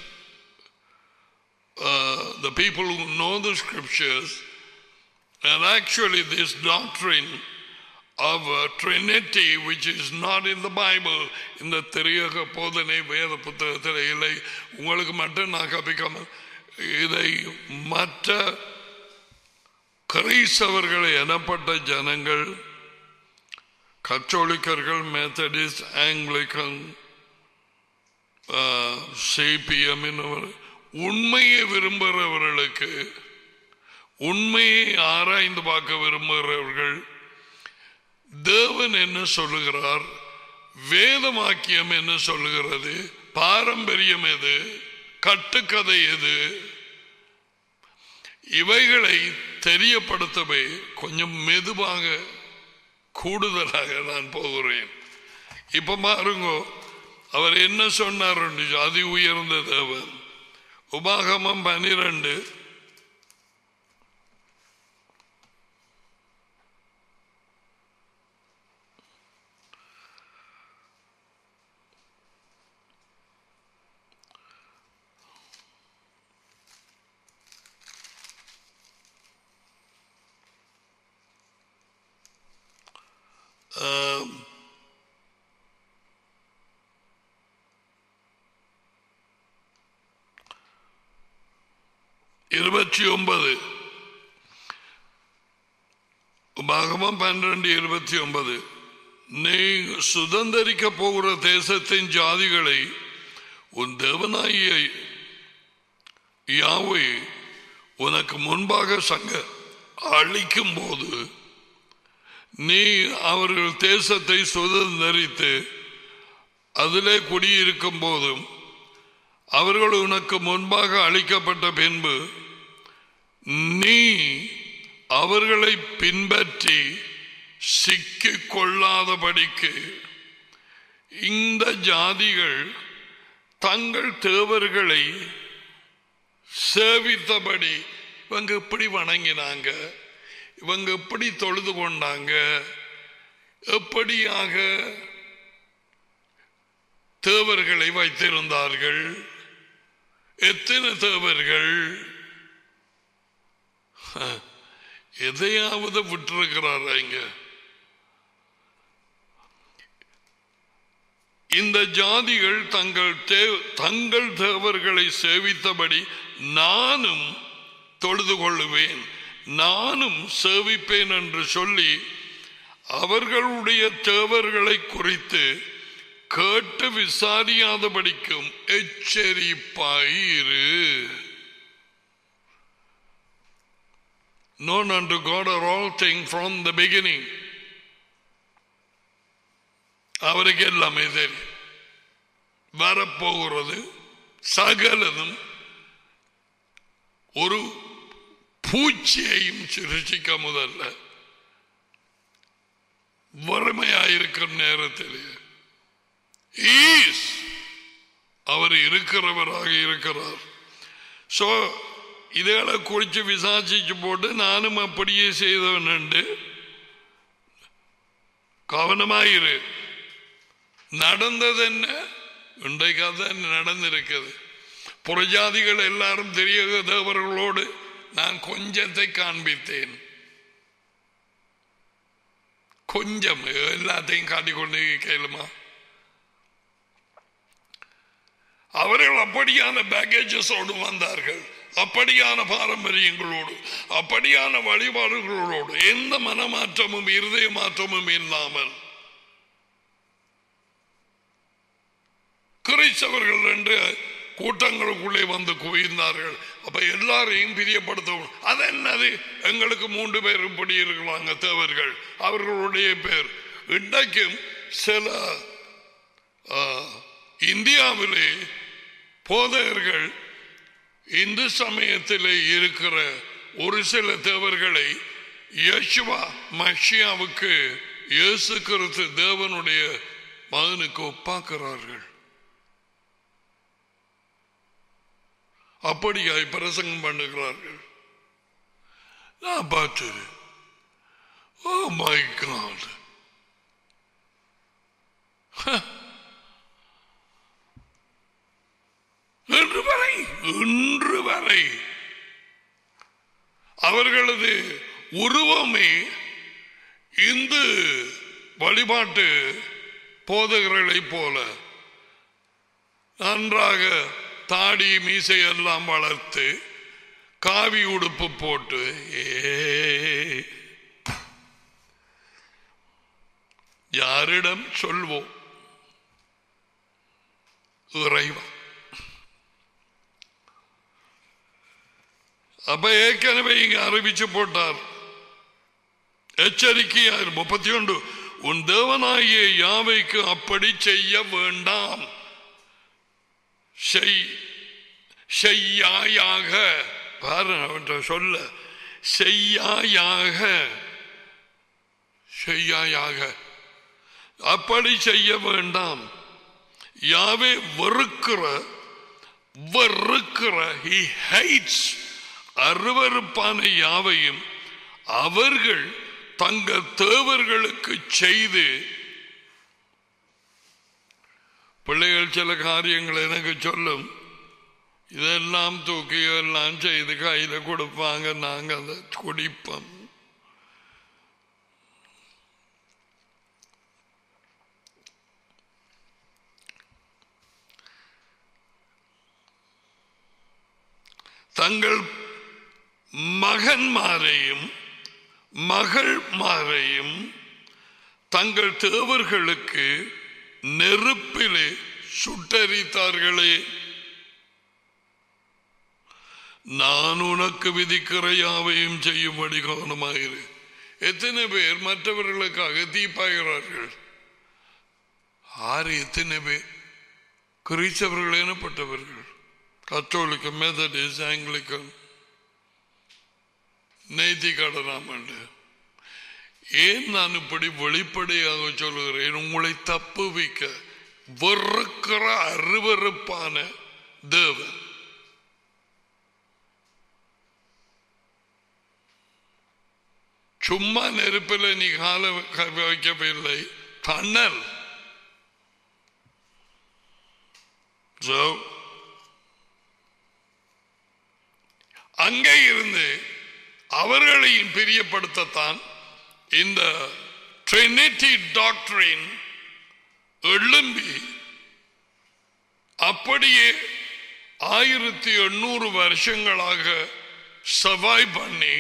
uh, the people who know the scriptures. And actually, this doctrine of uh, Trinity, which is not in the Bible, இந்த தெரியக போதனை வேத புத்தகத்தில் இல்லை உங்களுக்கு மட்டும் நான் கற்பிக்காமல் இதை மற்ற கிரைஸ்தவர்கள் எனப்பட்ட ஜனங்கள் கத்தோலிக்கர்கள் மெத்தடிஸ்ட் ஆங்கிலிக்கன் சிபிஎம் உண்மையை விரும்புகிறவர்களுக்கு உண்மையை ஆராய்ந்து பார்க்க விரும்புகிறவர்கள் தேவன் என்ன சொல்லுகிறார் வேதமாக்கியம் என்ன சொல்லுகிறது பாரம்பரியம் எது கட்டுக்கதை எது இவைகளை தெரியப்படுத்தவே கொஞ்சம் மெதுவாக கூடுதலாக நான் போகிறேன் இப்ப பாருங்க அவர் என்ன சொன்னார் என்று அதி உயர்ந்த தேவன் உபாகமம் பனிரெண்டு ஆம். இருபத்தி ஒன்பது பாகமம் பன்னிரண்டு இருபத்தி ஒன்பது நீ சுதந்திரிக்க போகிற தேசத்தின் ஜாதிகளை உன் தேவனாகிய யாவை உனக்கு முன்பாக சங்க அழிக்கும் போது நீ அவர்கள் தேசத்தை சுதந்திரித்து அதிலே குடியிருக்கும் போதும் அவர்கள் உனக்கு முன்பாக அளிக்கப்பட்ட பின்பு நீ அவர்களை பின்பற்றி சிக்கிக் கொள்ளாதபடிக்கு இந்த ஜாதிகள் தங்கள் தேவர்களை சேவித்தபடி இவங்க எப்படி வணங்கினாங்க இவங்க எப்படி தொழுது கொண்டாங்க எப்படியாக தேவர்களை வைத்திருந்தார்கள் எத்தனை தேவர்கள் எதையாவது விட்டிருக்கிறாரா இங்க இந்த ஜாதிகள் தங்கள் தே- தங்கள் தேவர்களை சேவித்தபடி நானும் தொழுது கொள்ளுவேன் நானும் சேவிப்பேன் என்று சொல்லி அவர்களுடைய தேவர்களை குறித்து கேட்டு விசாரியாதபடிக்கும் எச்சரிப்பாயிரு known unto God are all things from the beginning. அவருக்கு எல்லாமே தெரியும் வரப்போகிறது சகலதும் ஒரு பூச்சியையும் சிருஷிக்க முதல்ல வறுமையாயிருக்கும் நேரத்தில் ஈஸ் அவர் இருக்கிறவராக இருக்கிறார் ஸோ இதுகளை குறித்து விசாரிச்சு போட்டு நானும் அப்படியே செய்தவன் உண்டு. கவனமாயிரு நடந்தது என்ன இன்றைக்கு அதான் நடந்திருக்குது புறஜாதிகள் எல்லாரும் தெரிய தேவர்களோடு நான் கொஞ்சத்தை காண்பித்தேன் கொஞ்சம் எல்லாத்தையும் காட்டிக்கொண்டு கேளுமா அவர்கள் அப்படியான பேக்கேஜஸோடு வந்தார்கள் அப்படியான பாரம்பரியங்களோடு அப்படியான வழிபாடுகளோடு எந்த மனமாற்றமும் இருதய மாற்றமும் இல்லாமல் கிறிஸ்தவர்கள் என்று கூட்டங்களுக்குள்ளே வந்து குவிந்தார்கள் அப்ப எல்லாரையும் பிரியப்படுத்தவும் அது என்னது எங்களுக்கு மூன்று பேர் இப்படி இருக்கிறாங்க தேவர்கள் அவர்களுடைய பேர் இன்றைக்கும் சில ஆ, இந்தியாவிலே போதகர்கள் இந்து சமயத்திலே இருக்கிற ஒரு சில தேவர்களை யேசுவா மஷியாவுக்கு இயேசு கிறிஸ்து தேவனுடைய மகனுக்கு ஒப்பாக்குறார்கள் அப்படியாய் பிரசங்கம் பண்ணுகிறார்கள் நான் பார்த்தது ஓ மை காட் இன்று வரை இன்று வரை அவர்களது உருவமே இந்து வழிபாட்டு போதகர்களைப் போல நன்றாக தாடி மீசை எல்லாம் வளர்த்து காவி உடுப்பு போட்டு ஏ யாரிடம் சொல்வோம் இறைவா அப்ப ஏற்கனவே இங்க அறிவிச்சு போட்டார் எச்சரிக்கையார் முப்பத்தி ஒன்று உன் தேவனாகிய யாவைக்கு அப்படி செய்ய வேண்டாம் செய் செய்யாயாக பாரு அவன்கிட்ட சொல்ல செய்யாயாக செய்யாயாக அப்படி செய்ய வேண்டாம் யாவே வெறுக்கிற வெறுக்கிற he hates அருவருப்பான யாவையும் அவர்கள் தங்கள் தேவர்களுக்கு செய்து பிள்ளைகள் சில காரியங்கள் எனக்கு சொல்லும் இதெல்லாம் தூக்கி எல்லாம் செய்து கையில கொடுப்பாங்க நாங்க அதை குடிப்போம் தங்கள் மகன்மாரையும் மகள்மாரையும் தங்கள் தேவர்களுக்கு நெருப்பிலே சுட்டரித்தார்களே நான் உனக்கு விதிக்கிற யாவையும் செய்யும்படி கவனமாயிரு எத்தனை பேர் மற்றவர்களுக்காக தீப்பாகிறார்கள் ஆறு எத்தனை பேர் கிறிஸ்தவர்கள் எனப்பட்டவர்கள் கத்தோலிக்க மெதடிஸ் ஆங்கிலிக்கன் நெய்தி கடனாமண்டு ஏன் நான் இப்படி வெளிப்படையாக சொல்லுகிறேன் உங்களை தப்புவிக்க வெறுக்கிற அருவருப்பான தேவன் சும்மா நெருப்பில் நீ கால வைக்கவில்லை தன்னல் So, அங்கே இருந்து அவர்களையும் பிரியப்படுத்தத்தான் இந்த ட்ரினிட்டி டாக்டரின் எழும்பி அப்படியே ஆயிரத்தி எண்ணூறு வருஷங்களாக சவாய் பண்ணி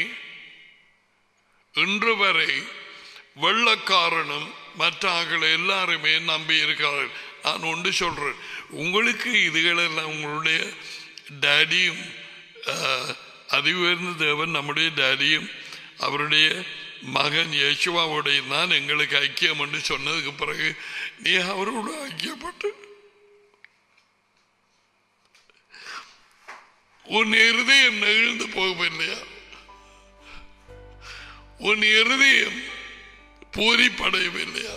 இன்று வரை வெள்ளக்காரனும் மற்ற ஆக்கள் எல்லாருமே நம்பி இருக்கிறார்கள் நான் ஒன்று சொல்றேன் உங்களுக்கு இதுகளெல்லாம் உங்களுடைய டேடியும் அறிவுயர்ந்த தேவன் நம்முடைய டேடியும் அவருடைய மகன் யேசுவாவுடைய தான் எங்களுக்கு ஐக்கியம் என்று சொன்னதுக்கு பிறகு நீ அவரோடு ஐக்கியப்பட்டு உன் இருதயம் நெகிழ்ந்து போகவில்லையா உன் இருதயம் பூரிப்படையவில்லையா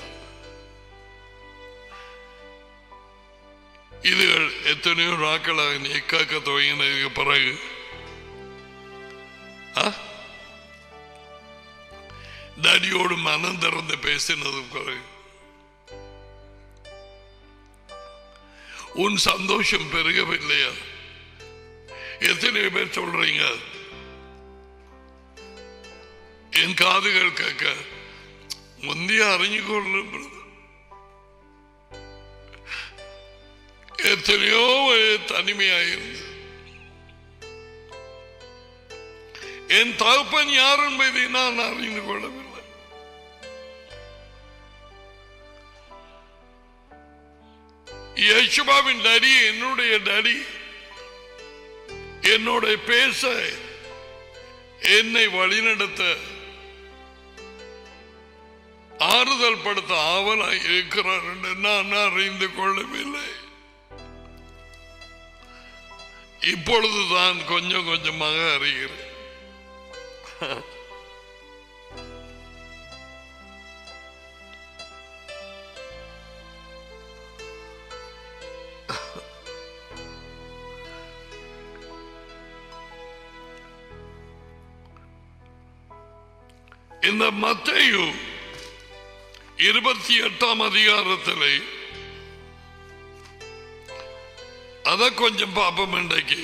இதுகள் எத்தனையோ நாட்களாக நீ கேட்க துவங்கினதுக்கு பிறகு டடியோடு மனம் திறந்து பேசினது பிறகு உன் சந்தோஷம் பெருகவில்லையா எத்தனை பேர் சொல்றீங்க என் காதுகள் கேட்க முந்தைய அறிஞ்சு கொள்ள எத்தனையோ தனிமையாயிருந்து என் தகப்பன் யார் என்பதை நான் அறிந்து கொள்ளவில்லை யேசுபாவின் டடி என்னுடைய டடி என்னோட பேச என்னை வழிநடத்த ஆறுதல் படுத்த ஆவலாய் இருக்கிறார் என்று நான் அறிந்து கொள்ளவில்லை இப்பொழுதுதான் கொஞ்சம் கொஞ்சமாக அறிகிறேன் இந்த மத்தையு இருபத்தி எட்டாம் அதிகாரத்தில் அதை கொஞ்சம் பார்ப்போம் இன்றைக்கு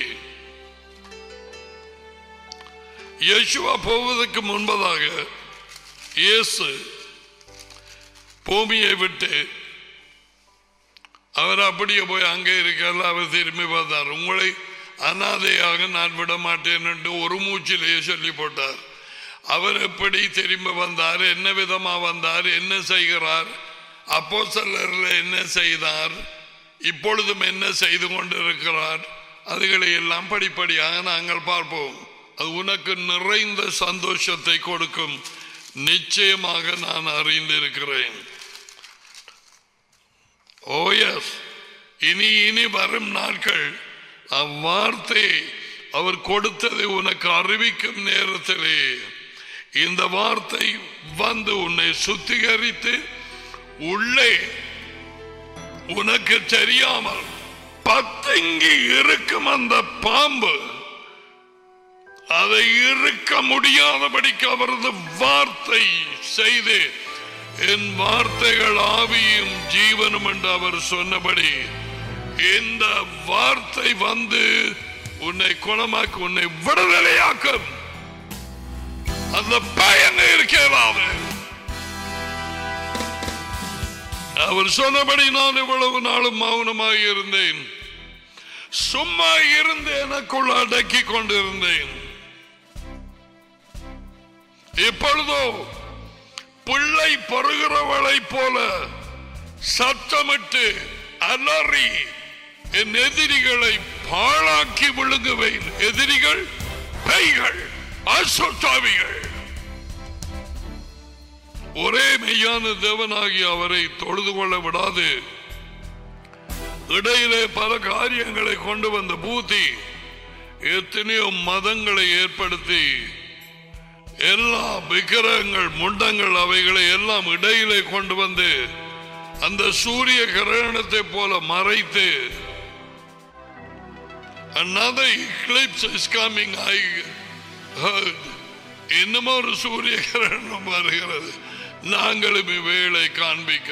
யேசுவா போவதற்கு முன்பதாக இயேசு பூமியை விட்டு அவர் அப்படியே போய் அங்கே இருக்கல அவர் திரும்பி பார்த்தார் உங்களை அனாதையாக நான் விட மாட்டேன் என்று ஒரு மூச்சிலேயே சொல்லி போட்டார் அவர் எப்படி திரும்ப வந்தார் என்ன விதமா வந்தார் என்ன செய்கிறார் அப்போ என்ன செய்தார் இப்பொழுதும் என்ன செய்து கொண்டிருக்கிறார் அதுகளை எல்லாம் படிப்படியாக நாங்கள் பார்ப்போம் அது உனக்கு நிறைந்த சந்தோஷத்தை கொடுக்கும் நிச்சயமாக நான் அறிந்திருக்கிறேன் ஓ எஸ் இனி இனி வரும் நாட்கள் அவ்வார்த்தை அவர் கொடுத்ததை உனக்கு அறிவிக்கும் நேரத்திலே இந்த வார்த்தை வந்து உன்னை சுத்திகரித்து உள்ளே உனக்கு தெரியாமல் பத்தங்கி இருக்கும் அந்த பாம்பு அதை இருக்க முடியாதபடிக்கு அவரது வார்த்தை செய்து என் வார்த்தைகள் ஆவியும் ஜீவனும் என்று அவர் சொன்னபடி இந்த வார்த்தை வந்து உன்னை குணமாக்கி உன்னை விடுதலையாக்கும் அந்த பயன் இருக்கிறாது அவர் சொன்னபடி நான் இவ்வளவு நாளும் மௌனமாக இருந்தேன் சும்மா இருந்து எனக்குள் அடக்கி கொண்டிருந்தேன் இப்பொழுதோ பிள்ளை பருகிறவளை போல சத்தமிட்டு அலறி என் எதிரிகளை பாழாக்கி விழுங்குவேன் எதிரிகள் பெய்கள் அசுத்தாவிகள் ஒரே மெய்யான தேவனாகி அவரை தொழுது கொள்ள விடாது இடையிலே பல காரியங்களை கொண்டு வந்த பூத்தி எத்தனையோ மதங்களை ஏற்படுத்தி எல்லா விக்கிரகங்கள் முண்டங்கள் அவைகளை எல்லாம் இடையிலே கொண்டு வந்து அந்த சூரிய கிரகணத்தை போல மறைத்து another eclipse is coming I heard இன்னும் ஒரு சூரிய கிரகணம் வருகிறது நாங்களும் இவ்வேளை காண்பிக்க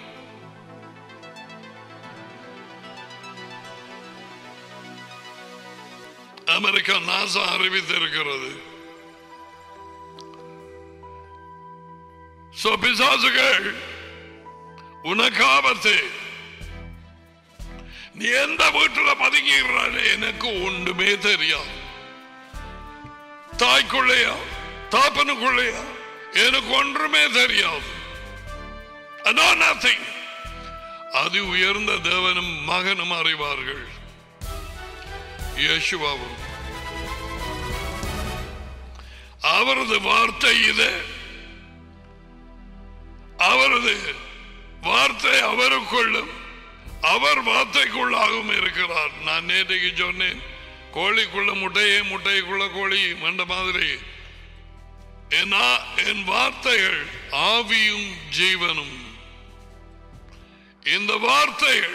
அமெரிக்கா நாசா அறிவித்திருக்கிறது So, பிசாசுகள் உனக்கு ஆபத்து நீ எந்த வீட்டுல பதுங்கிறானே எனக்கு ஒன்றுமே தெரியாது தாய்க்குள்ளையா தாப்பனுக்குள்ளையா எனக்கு ஒன்றுமே தெரியாது I know nothing. அது உயர்ந்த தேவனும் மகனும் அறிவார்கள் இயேசுவாவும் அவரது வார்த்தை இது அவரது வார்த்தை அவருக்குள்ளும் அவர் வார்த்தைக்குள்ளாகவும் இருக்கிறார் நான் நேற்றைக்கு சொன்னேன் கோழிக்குள்ள முட்டையே முட்டைக்குள்ள கோழி மண்ட மாதிரி என் ஆ- என் வார்த்தைகள் ஆவியும் ஜீவனும் இந்த வார்த்தைகள்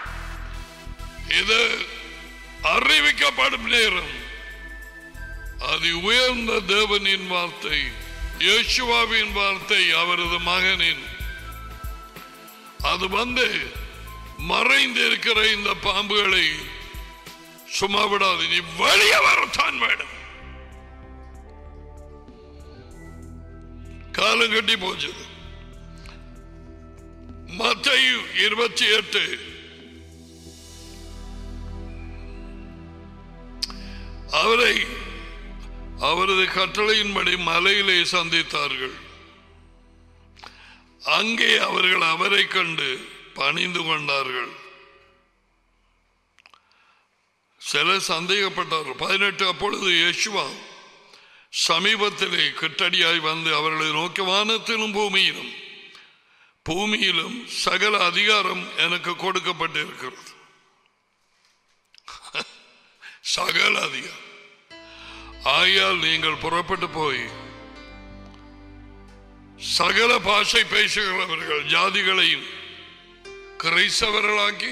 இது அறிவிக்கப்படும் நேரம் அது உயர்ந்த தேவனின் வார்த்தை யேசுவாவின் வார்த்தை அவரது மகனின் அது வந்து மறைந்து இருக்கிற இந்த பாம்புகளை சும்மா விடாது நீ வெளியே வரத்தான் வேணும் காலம் கட்டி போச்சு மத்தையு இருபத்தி எட்டு அவரை அவரது கட்டளையின்படி மலையிலே சந்தித்தார்கள் அங்கே அவர்கள் அவரை கண்டு பணிந்து கொண்டார்கள் சிலர் சந்தேகப்பட்டார்கள் பதினெட்டு அப்பொழுது யேசுவா சமீபத்திலே கிட்டடியாய் வந்து அவர்களை நோக்கி வானத்திலும் பூமியிலும் பூமியிலும் சகல அதிகாரம் எனக்கு கொடுக்கப்பட்டிருக்கிறது சகல அதிகாரம் ஆகையால் நீங்கள் புறப்பட்டு போய் சகல பாஷை பேசுகிறவர்கள் ஜாதிகளையும் கிரைஸ்தவர்களாக்கி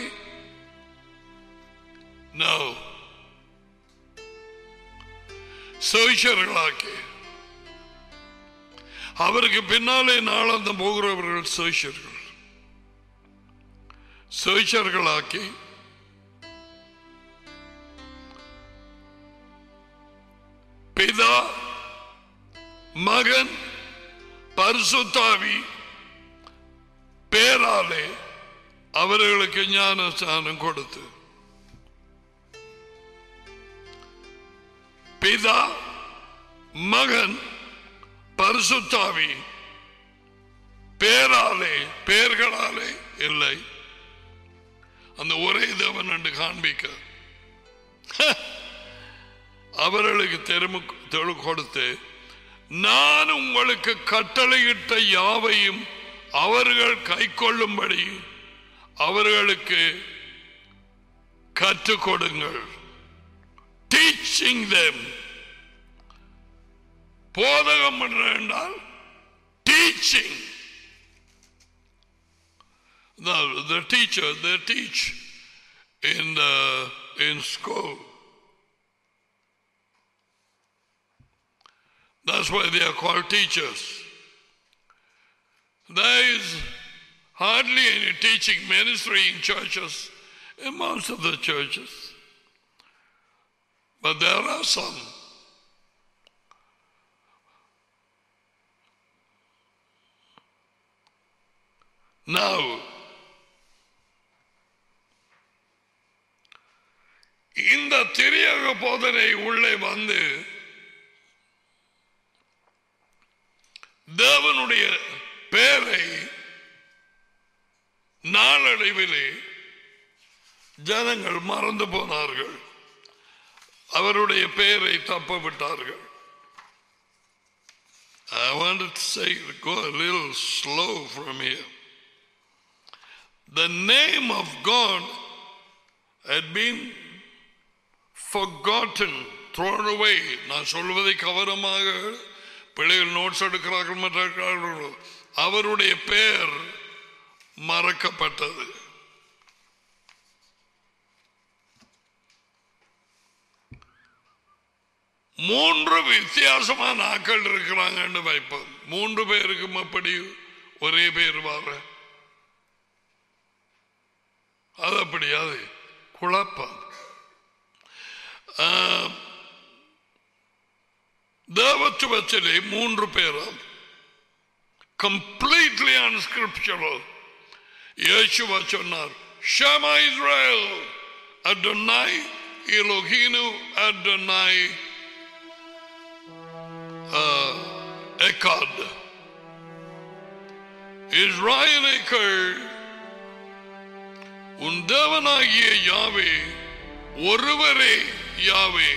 No. சுவிஷர்களாக்கி அவருக்கு பின்னாலே நாளாந்தம் போகிறவர்கள் சுவிஷர்கள் சுவிஷர்களாக்கி பிதா மகன் பரிசுத்தாவி பேராலே அவர்களுக்கு ஞான ஸ்நானம் கொடுத்து பிதா மகன் பரிசுத்தாவி பேராலே பேர்களாலே இல்லை அந்த ஒரே தேவன் என்று காண்பிக்க அவர்களுக்கு தெருமு தெளு கொடுத்து நான் உங்களுக்கு கட்டளையிட்ட யாவையும் அவர்கள் கைக்கொள்ளும்படி அவர்களுக்கு கற்றுக் கொடுங்கள் டீச்சிங் them போதகம் பண்ற என்றால் teaching the, the teacher, they teach in the, in school. That's why they are called teachers. There is hardly any teaching ministry in churches, in most of the churches. But there are some. Now, இந்த திரியக போதனை உள்ளே வந்து தேவனுடைய பெயரை நாளடைவிலே ஜனங்கள் மறந்து போனார்கள் அவருடைய பெயரை தப்ப விட்டார்கள் I wanted to say, go a little slow from here. The name of God had been forgotten, thrown away. நான் சொல்வதை கவனமாக பிள்ளைகள் நோட்ஸ் எடுக்கிறார்கள் மற்ற அவருடைய பெயர் மறக்கப்பட்டது மூன்று வித்தியாசமான ஆக்கள் இருக்கிறாங்கன்னு வைப்போம் மூன்று பேருக்கும் அப்படி ஒரே பேர் வர அது அப்படி அது குழப்பம் ஆஹ், தேவத்துவத்திலே மூன்று பேரும் கம்ப்ளீட்லி அன்ஸ்கிரிப்சரல் இயேசுவா சொன்னார் ஷமா இஸ்ரேல் அடோனாய் இலோகினு அடோனாய் எக்காட் இஸ்ராயலை கேள் உன் தேவனாகிய யாவே ஒருவரே யாவே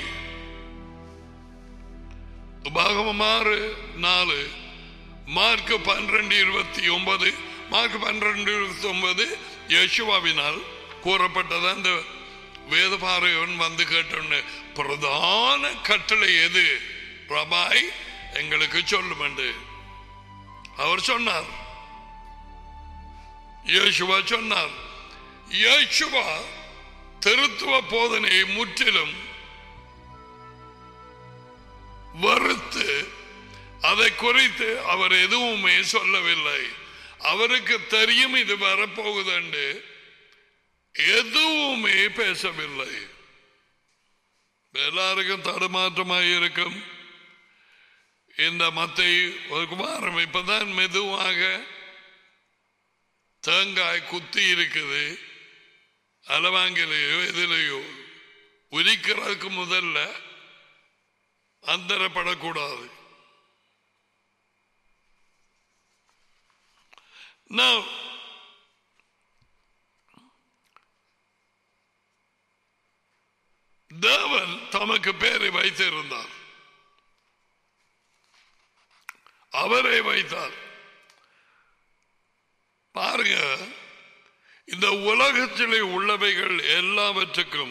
உபாகமம் ஆறு நாலு மார்க் பன்னிரண்டு இருபத்தி ஒன்பது மார்க் பன்னிரண்டு இருபத்தி ஒன்பது யேசுவாவினால் கூறப்பட்டது அந்த வேதபாறையவன் வந்து கேட்டோன்னு பிரதான கட்டளை எது பிரபாய் எங்களுக்கு சொல்லும் என்று அவர் சொன்னார் யேசுவா சொன்னார் யேசுவா திருத்துவ போதனையை முற்றிலும் வெறுத்து அதை குறித்து அவர் எதுவுமே சொல்லவில்லை அவருக்கு தெரியும் இது வரப்போகுது என்று எதுவுமே பேசவில்லை எல்லாருக்கும் தடுமாற்றமாக இருக்கும் இந்த மத்தை ஒரு குமாரம் இப்பதான் மெதுவாக தேங்காய் குத்தி இருக்குது அலவாங்கிலேயோ எதிலேயோ உரிக்கிறதுக்கு முதல்ல அந்தரப்படக்கூடாது Now, தேவன் தமக்கு பேரை வைத்திருந்தார் அவரே வைத்தார் பாருங்க இந்த உலகத்திலே உள்ளவைகள் எல்லாவற்றுக்கும்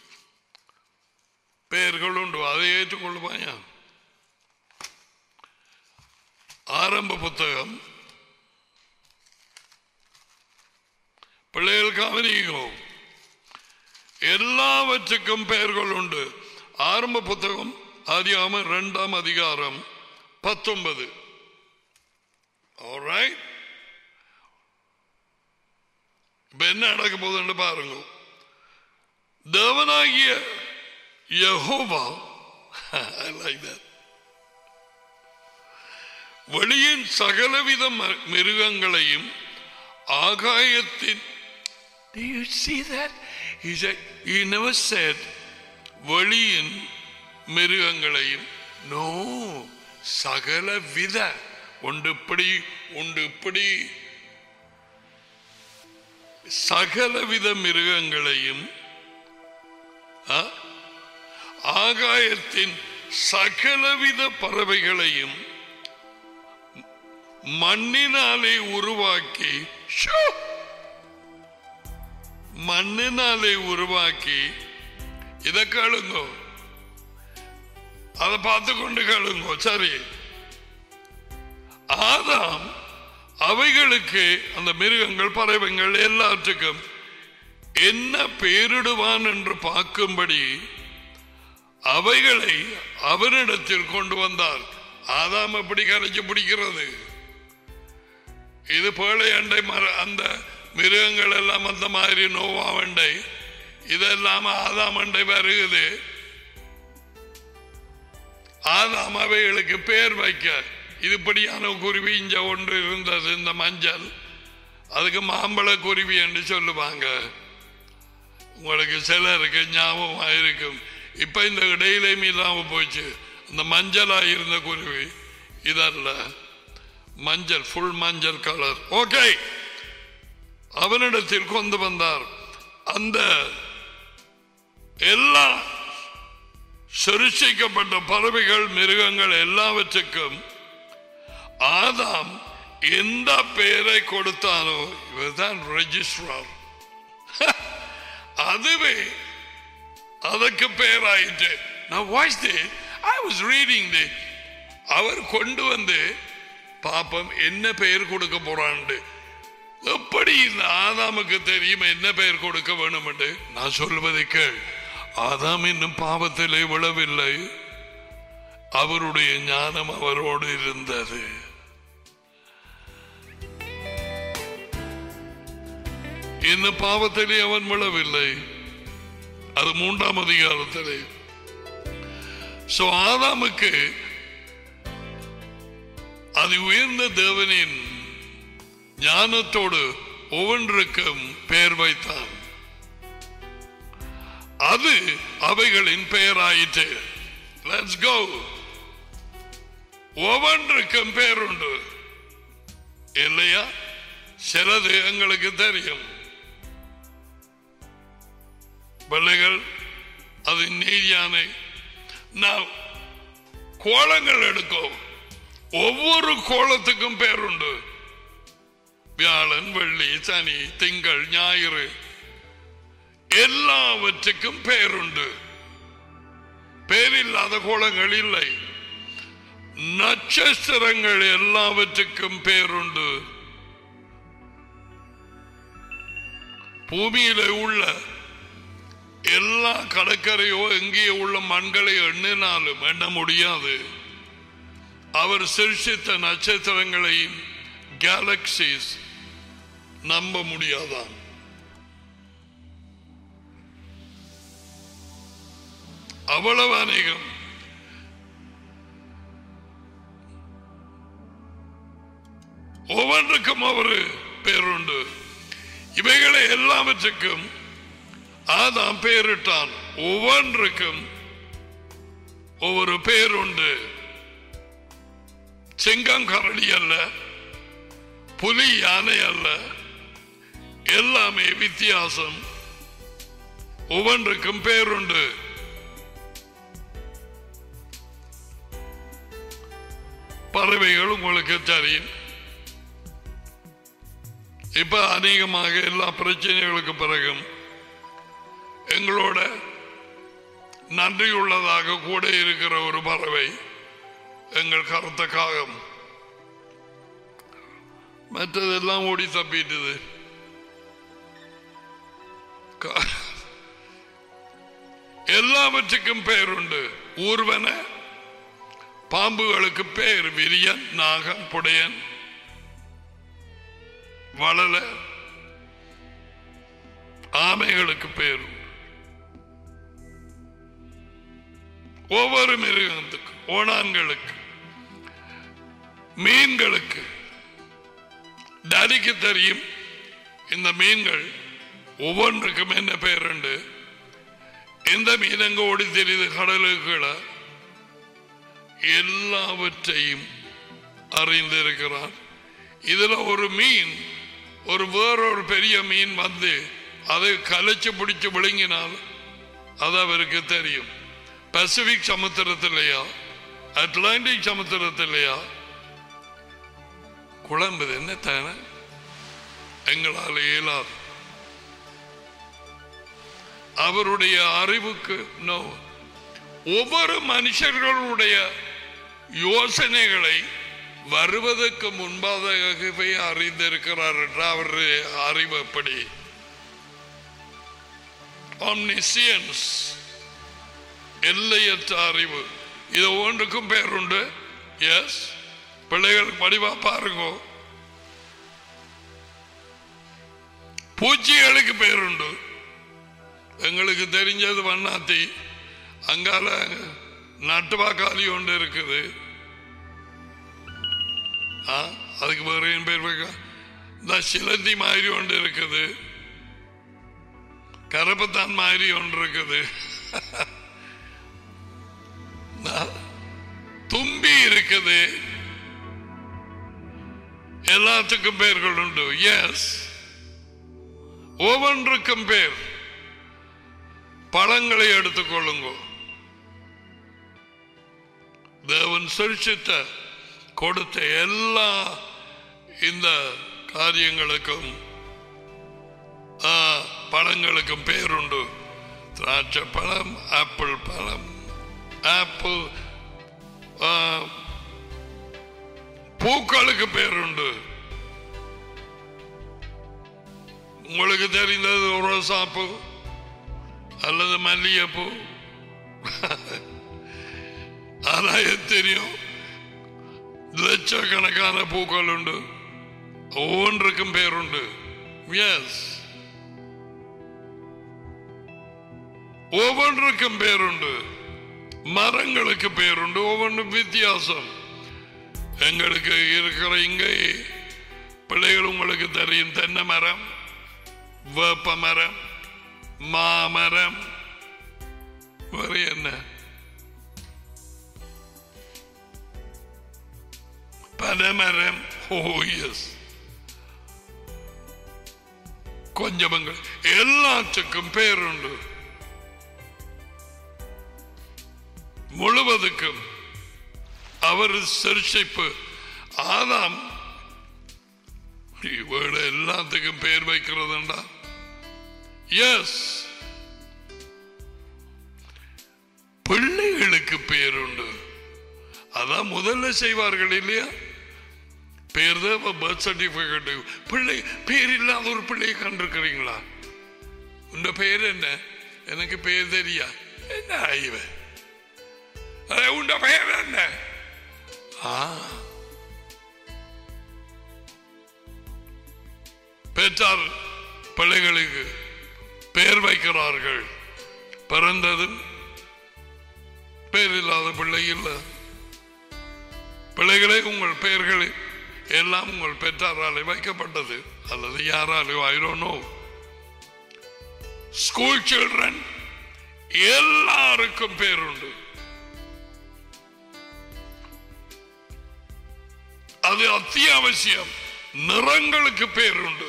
பெயர்கள் உண்டு அதை ஏற்றுக்கொள்வாயா ஆரம்ப புத்தகம் பிள்ளைகள் கவனிக்கோ எல்லாவற்றுக்கும் பெயர்கள் உண்டு ஆரம்ப புத்தகம் ஆதியாம இரண்டாம் அதிகாரம் பத்தொன்பது Alright? இப்ப என்ன நடக்க போகுதுன்னு பாருங்க தேவனாகிய யெகோவா I like that. வெளியின் சகலவித ம- மிருகங்களையும் ஆகாயத்தின் Do you see that? He said, he never said வெளியின் மிருகங்களையும் நோ சகல வித உண்டு இப்படி உண்டு இப்படி சகலவித மிருகங்களையும் ஆ? ஆகாயத்தின் சகலவித பறவைகளையும் மண்ணினாலே உருவாக்கி ஷோ! மண்ணினாலே உருவாக்கி இதை கேளுங்கோ அதை பார்த்து கொண்டு கேளுங்கோ சரி ஆதாம் அவைகளுக்கு அந்த மிருகங்கள் பறவைகள் எல்லாற்றுக்கும் என்ன பேரிடுவான் என்று பார்க்கும்படி அவைகளை அவனிடத்தில் கொண்டு வந்தார் ஆதாம் எப்படி கரைச்சு பிடிக்கிறது இது பேழை அண்டை மர அந்த மிருகங்கள் எல்லாம் அந்த மாதிரி நோவாவண்டை இதெல்லாம் ஆதாம் அண்டை வருகுது ஆதாம் அவைகளுக்கு பேர் வைக்க இதுபடியான குருவி இங்க ஒன்று இருந்தது இந்த மஞ்சள் அதுக்கு மாம்பழ குருவி என்று சொல்லுவாங்க உங்களுக்கு சிலருக்கு ஞாபகமா இருக்கும் இப்ப இந்த இடையிலையும் இல்லாம போச்சு அந்த மஞ்சளா இருந்த குருவி இதல்ல மஞ்சள் ஃபுல் மஞ்சள் கலர் ஓகே அவனிடத்தில் கொண்டு வந்தார் அந்த எல்லா சிருஷிக்கப்பட்ட பறவைகள் மிருகங்கள் எல்லாவற்றுக்கும் ஆதாம் எந்த பெயரை கொடுத்தானோ இவர்தான் ரெஜிஸ்ட்ரார் அதுவே அதற்கு பெயராயிற்று நான் voice I was reading the அவர் கொண்டு வந்து பாப்பம் என்ன பெயர் கொடுக்க போறான்னு எப்படி இந்த ஆதாமுக்கு தெரியும் என்ன பெயர் கொடுக்க வேணும் என்று நான் சொல்வதை கேள் ஆதாம் இன்னும் பாவத்திலே விழவில்லை அவருடைய ஞானம் அவரோடு இருந்தது இந்த பாவத்திலே அவன் விழவில்லை அது மூன்றாம் அதிகாரத்திலே சோ ஆதாமுக்கு அது உயர்ந்த தேவனின் ஞானத்தோடு ஒவ்வொன்றுக்கும் பெயர் வைத்தான் அது அவைகளின் பெயராயிற்று லெட்ஸ் கோ ஒவ்வொன்றுக்கும் பேர் உண்டு இல்லையா சிலது எங்களுக்கு தெரியும் பிள்ளைகள் அது நீதியானை நான் கோலங்கள் எடுக்கும் ஒவ்வொரு கோலத்துக்கும் பேர் உண்டு வியாழன் வெள்ளி சனி திங்கள் ஞாயிறு எல்லாவற்றுக்கும் பேருண்டு பேரில்லாத கோலங்கள் இல்லை நட்சத்திரங்கள் எல்லாவற்றுக்கும் பேருண்டு பூமியில உள்ள எல்லா கடற்கரையோ எங்கே உள்ள மண்களை எண்ணினாலும் எண்ண முடியாது அவர் சிருஷித்த நட்சத்திரங்களையும் கேலக்சிஸ் நம்ப முடியாதான் அவ்வளவு அநேகம் ஒவ்வொன்றுக்கும் ஒரு பேருண்டு இவைகளை எல்லாவற்றுக்கும் ஆதாம் பேரிட்டான் ஒவ்வொன்றுக்கும் ஒவ்வொரு பேருண்டு சிங்கம் கரடி அல்ல புலி யானை அல்ல எல்லாமே வித்தியாசம் ஒவ்வொன்றுக்கும் பேருண்டு பறவைகள் உங்களுக்கு தெரியும் இப்ப அநேகமாக எல்லா பிரச்சனைகளுக்கு பிறகும் எங்களோட நன்றியுள்ளதாக கூட இருக்கிற ஒரு பறவை எங்கள் கருத்த காகம் மற்றதெல்லாம் ஓடி தப்பிட்டுது கா- எல்லாவற்றுக்கும் பெயருண்டு ஊர்வன பாம்புகளுக்கு பெயர் விரியன் நாகன் புடையன் வளல ஆமைகளுக்கு பெயர் உண்டு. ஒவ்வொரு மிருகத்துக்கு ஓணான்களுக்கு மீன்களுக்கு டடிக்கு தெரியும் இந்த மீன்கள் ஒவ்வொன்றுக்கும் என்ன பெயர் உண்டு எந்த மீன் எங்க ஓடி தெரியுது கடலுக்குள்ள எல்லாவற்றையும் அறிந்திருக்கிறார் இதுல ஒரு மீன் ஒரு வேறொரு பெரிய மீன் வந்து அதை கலைச்சு பிடிச்சு விழுங்கினால் அது அவருக்கு தெரியும் பசிபிக் சமுத்திரத்திலையா அட்லாண்டிக் சமுத்திரத்திலையா குழம்புது என்ன தானே எங்களால் இயலாது அவருடைய அறிவுக்கு நோ ஒவ்வொரு மனுஷர்களுடைய யோசனைகளை வருவதற்கு முன்பாகவே அறிந்திருக்கிறார் என்ற அவருடைய அறிவு எப்படி omniscience எல்லையற்ற அறிவு இது ஒன்றுக்கும் பேர் உண்டு எஸ் பிள்ளைகளுக்கு படிவா பாருங்க பூச்சிகளுக்கு பேர் உண்டு எங்களுக்கு தெரிஞ்சது வண்ணாத்தி அங்கால நட்டுவாக்காளி ஒன்று இருக்குது ஆ, அதுக்கு வேற என் பேர் வைக்க இந்த சிலந்தி மாதிரி ஒன்று இருக்குது கரப்பத்தான் மாதிரி ஒன்று இருக்குது நான் தும்பி இருக்குது எல்லாத்துக்கும் பெயர்கள் உண்டு எஸ் ஒவ்வொன்றுக்கும் பேர் பழங்களை எடுத்துக்கொள்ளுங்க தேவன் சிருஷித்த கொடுத்த எல்லா இந்த காரியங்களுக்கும் ஆ, பழங்களுக்கும் பேருண்டு திராட்சை பழம் ஆப்பிள் பழம் ஆப்பிள் ஆ, பூக்களுக்கு பேருண்டு உங்களுக்கு தெரிந்தது ரோசாப்பூ அல்லது மல்லிகைப்பூ ஆனா எது தெரியும் லட்சக்கணக்கான பூக்கள் உண்டு ஒவ்வொன்றுக்கும் பேருண்டு எஸ் ஒவ்வொன்றுக்கும் பேருண்டு மரங்களுக்கு பேருண்டு ஒவ்வொன்றும் வித்தியாசம் எங்களுக்கு இருக்கிற இங்கே பிள்ளைகள் உங்களுக்கு தெரியும் தென்னை மரம் வேப்ப மரம் மாமரம் வேற என்ன பனைமரம் ஓ எஸ் கொஞ்சமங்கள் எல்லாத்துக்கும் பேருண்டு முழுவதுக்கும் அவர் சிருஷிப்பு ஆதாம் இவட எல்லாத்துக்கும் பேர் வைக்கிறதுண்டா எஸ் பிள்ளைகளுக்கு பேருண்டு அதான் முதல்ல செய்வார்கள் இல்லையா பேர் தான் பர்த் சர்டிபிகேட் பிள்ளை பேர் இல்லாத ஒரு பிள்ளையை கண்டிருக்கிறீங்களா உங்க பேர் என்ன எனக்கு பேர் தெரியா என்ன இவன் அட, உண்ட பெயர் என்ன ஆ. பெற்றார் பிள்ளைகளுக்கு பெயர் வைக்கிறார்கள் பிறந்ததும் பேர் இல்லாத பிள்ளை இல்லை பிள்ளைகளே உங்கள் பெயர்கள் எல்லாம் உங்கள் பெற்றாராலே வைக்கப்பட்டது அல்லது யாராலே I don't know school children எல்லாருக்கும் பேருண்டு அது அத்தியாவசியம் நிறங்களுக்கு பேருண்டு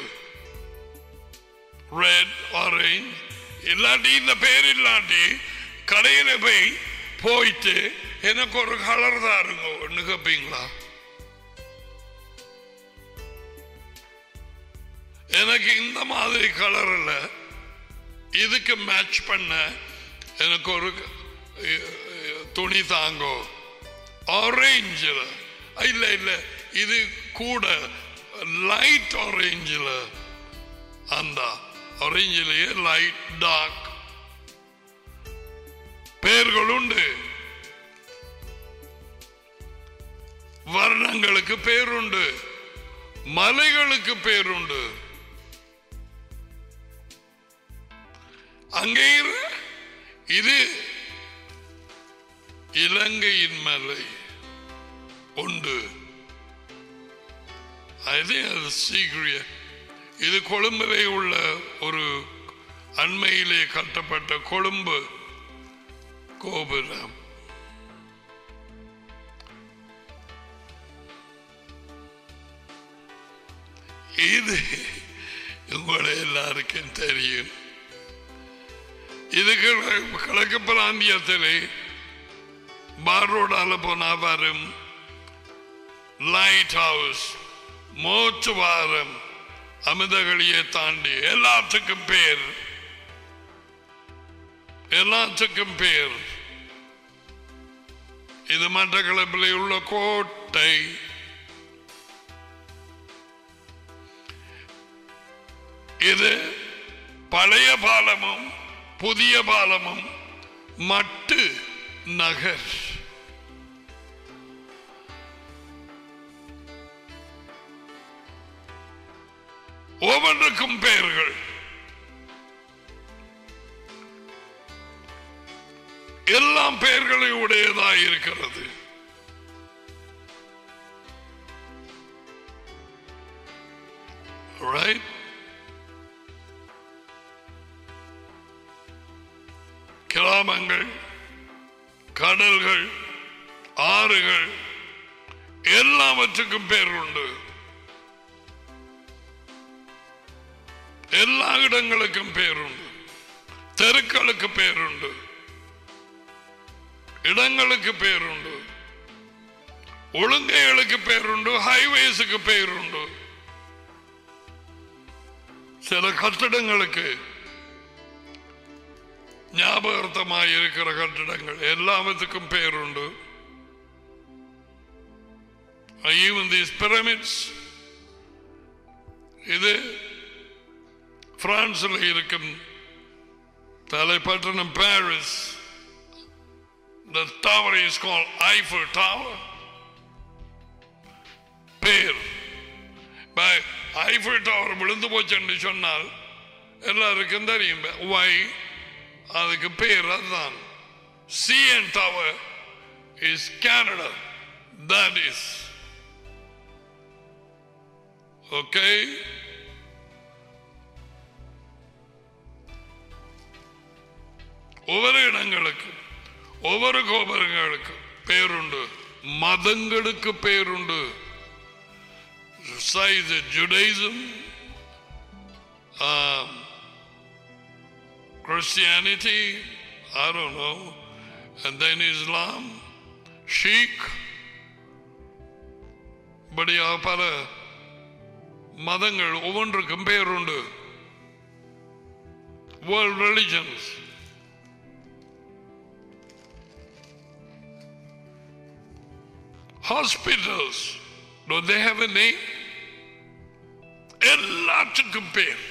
ரெட் ஆரஞ்ச் இல்லாட்டி இந்த பேர் இல்லாட்டி கடையில போய் போயிட்டு எனக்கு ஒரு கலர் தாருங்க ஒண்ணு கேப்பீங்களா எனக்கு இந்த மாதிரி கலர் இல்ல இதுக்கு மேட்ச் பண்ண எனக்கு ஒரு அஹ், அஹ், துணி தாங்கோ ஆரேஞ்சில் இல்ல இல்ல இது கூட லைட் ஆரேஞ்சில் அந்த ஆரேஞ்சிலேயே லைட் டார்க் பெயர்கள் உண்டு வர்ணங்களுக்கு பேருண்டு மலைகளுக்கு பேருண்டு அங்கே இரு. இது இலங்கையின் மலை உண்டு அது அது சீக்கிரிய இது கொழும்பிலே உள்ள ஒரு அண்மையிலே கட்டப்பட்ட கொழும்பு கோபுரம் இது உங்களை எல்லாருக்கும் தெரியும் இது கிழ- கிழக்கு பிராந்தியத்திலே பாரோடால போனா வரும் லைட் ஹவுஸ் மோச்சுவாரம் அமிர்தகளியை தாண்டி எல்லாத்துக்கும் பேர் எல்லாத்துக்கும் பேர் இது மட்டக்களப்பில் உள்ள கோட்டை இது பழைய பாலமும் புதிய பாலமும் மட்டு நகர் ஒவ்வொன்றுக்கும் பெயர்கள் எல்லாம் பெயர்களை உடையதாய் இருக்கிறது Right? கிராமங்கள் கடல்கள் ஆறுகள் எல்லாவற்றுக்கும் பேர் உண்டு எல்லா இடங்களுக்கும் பேர் உண்டு தெருக்களுக்கு பேர் உண்டு இடங்களுக்கு பேர் உண்டு ஒழுங்கைகளுக்கு பேர் உண்டு ஹைவேஸுக்கு பேர் உண்டு சில கட்டிடங்களுக்கு ஞாபகார்த்தமாய் இருக்கிற கட்டிடங்கள் எல்லாவற்றுக்கும் பேர் உண்டு even these pyramids இது பிரான்சில் இருக்கும் தலைப்பட்டணம் Paris The tower is called Eiffel Tower. பேர் பை ஐஃபில் டவர் விழுந்து போச்சுன்னு சொன்னால் எல்லாருக்கும் தெரியும் வை அதுக்கு பேர் அதுதான் CN tower is Canada that is okay ஒவ்வொரு இடங்களுக்கு ஒவ்வொரு கோபுரங்களுக்கு பேருண்டு மதங்களுக்கு பேருண்டு size Judaism, um, Christianity, I don't know, and then Islam, Sheikh, இப்படியாக பல மதங்கள் ஒவ்வொன்றுக்கும் பேர் உண்டு world religions hospitals Do they have a name? எல்லாத்துக்கும் பேர்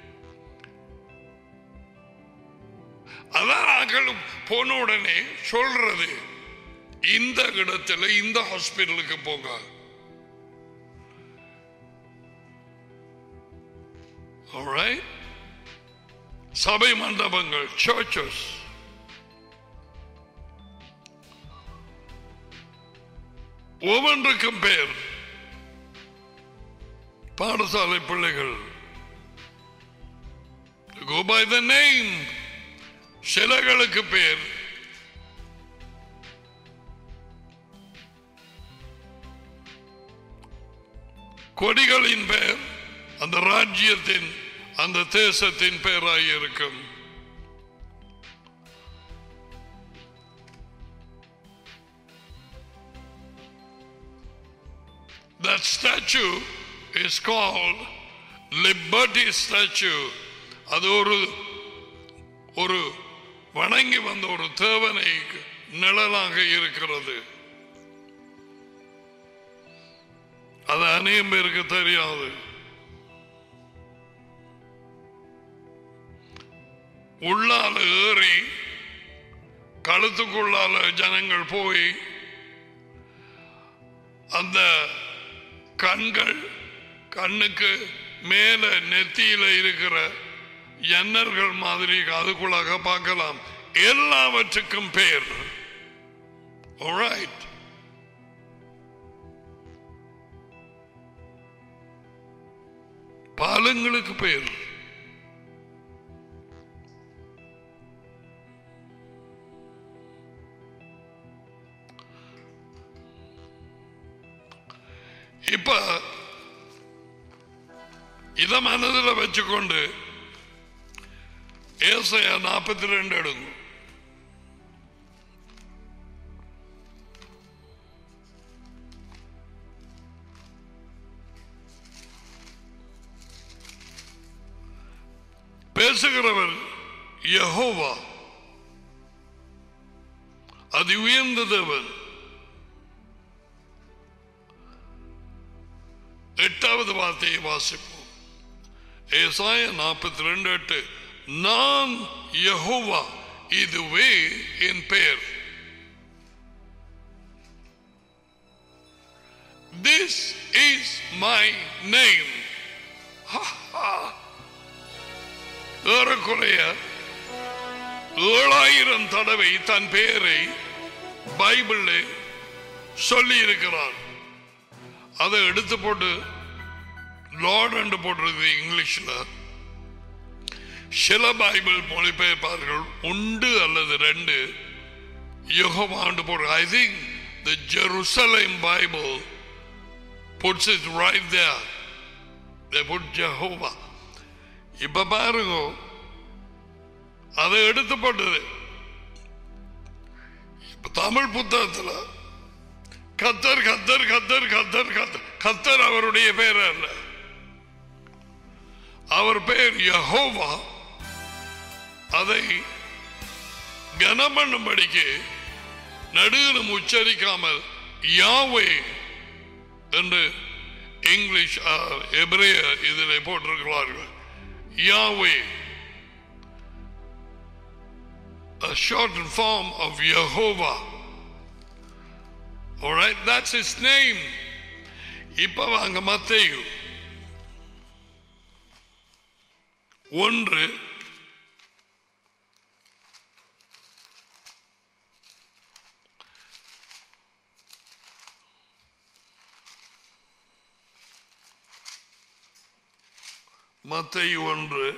அதான் நாங்கள் போன உடனே சொல்றது இந்த இடத்துல இந்த ஹாஸ்பிட்டலுக்கு போங்க Alright? சபை மண்டபங்கள் சர்ச்சஸ் ஒவ்வொன்றுக்கும் பேர் பாடசாலை பிள்ளைகள் go by the name சிலைகளுக்கு பேர் கொடிகளின் பெயர் அந்த ராஜ்யத்தின் அந்த தேசத்தின் பெயராய் இருக்கும் That statue is called Liberty Statue. அது ஒரு ஒரு வணங்கி வந்த ஒரு தேவனை நிழலாக இருக்கிறது அது அநேகம் பேருக்கு தெரியாது உள்ளால ஏறி கழுத்துக்குள்ளால ஜனங்கள் போய் அந்த கண்கள் கண்ணுக்கு மேல நெத்தியில இருக்கிற எண்ணர்கள் மாதிரி அதுக்குள்ளாக பார்க்கலாம் எல்லாவற்றுக்கும் பேர் Alright. பாலங்களுக்கு பேர் இப்ப இத மனதில் வச்சுக்கொண்டு ஏசையா நாற்பத்தி ரெண்டு எடுங்க பேசுகிறவர் யெகோவா அது உயர்ந்த தேவன் எட்டாவது வார்த்தையை வாசிப்போம் ஏசாய நாற்பத்தி ரெண்டு எட்டு நான் யெகோவா இதுவே என் பெயர் திஸ் இஸ் மை நேம் ஏறக்குறைய ஏழாயிரம் தடவை தன் பெயரை பைபிளில் சொல்லி இருக்கிறார் அதை எடுத்து போட்டு லார்ட் என்று போட்டிருக்கு இங்கிலீஷ்ல சில பைபிள் மொழிபெயர்ப்பார்கள் உண்டு அல்லது ரெண்டு யுகமாண்டு போடுற I think the Jerusalem Bible puts it right there. They put Jehovah. இப்ப பாருங்க அதை எடுத்து போட்டது இப்ப தமிழ் புத்தகத்துல கத்தர் கத்தர் கத்தர் கத்தர் கத்தர் கத்தர் அவருடைய பேர் அல்ல அவர் பெயர் யஹோவா அதை கனம் பண்ணும்படிக்கு நடுவிலும் உச்சரிக்காமல் யாவே என்று இங்கிலீஷ் அஹ், எபிரேய இதில் போட்டிருக்கிறார்கள் யாவே a shortened form of Jehovah. All right, that's his name. இப்ப வாங்க மத்தேயு ஒன்று மத்தேயு ஒன்று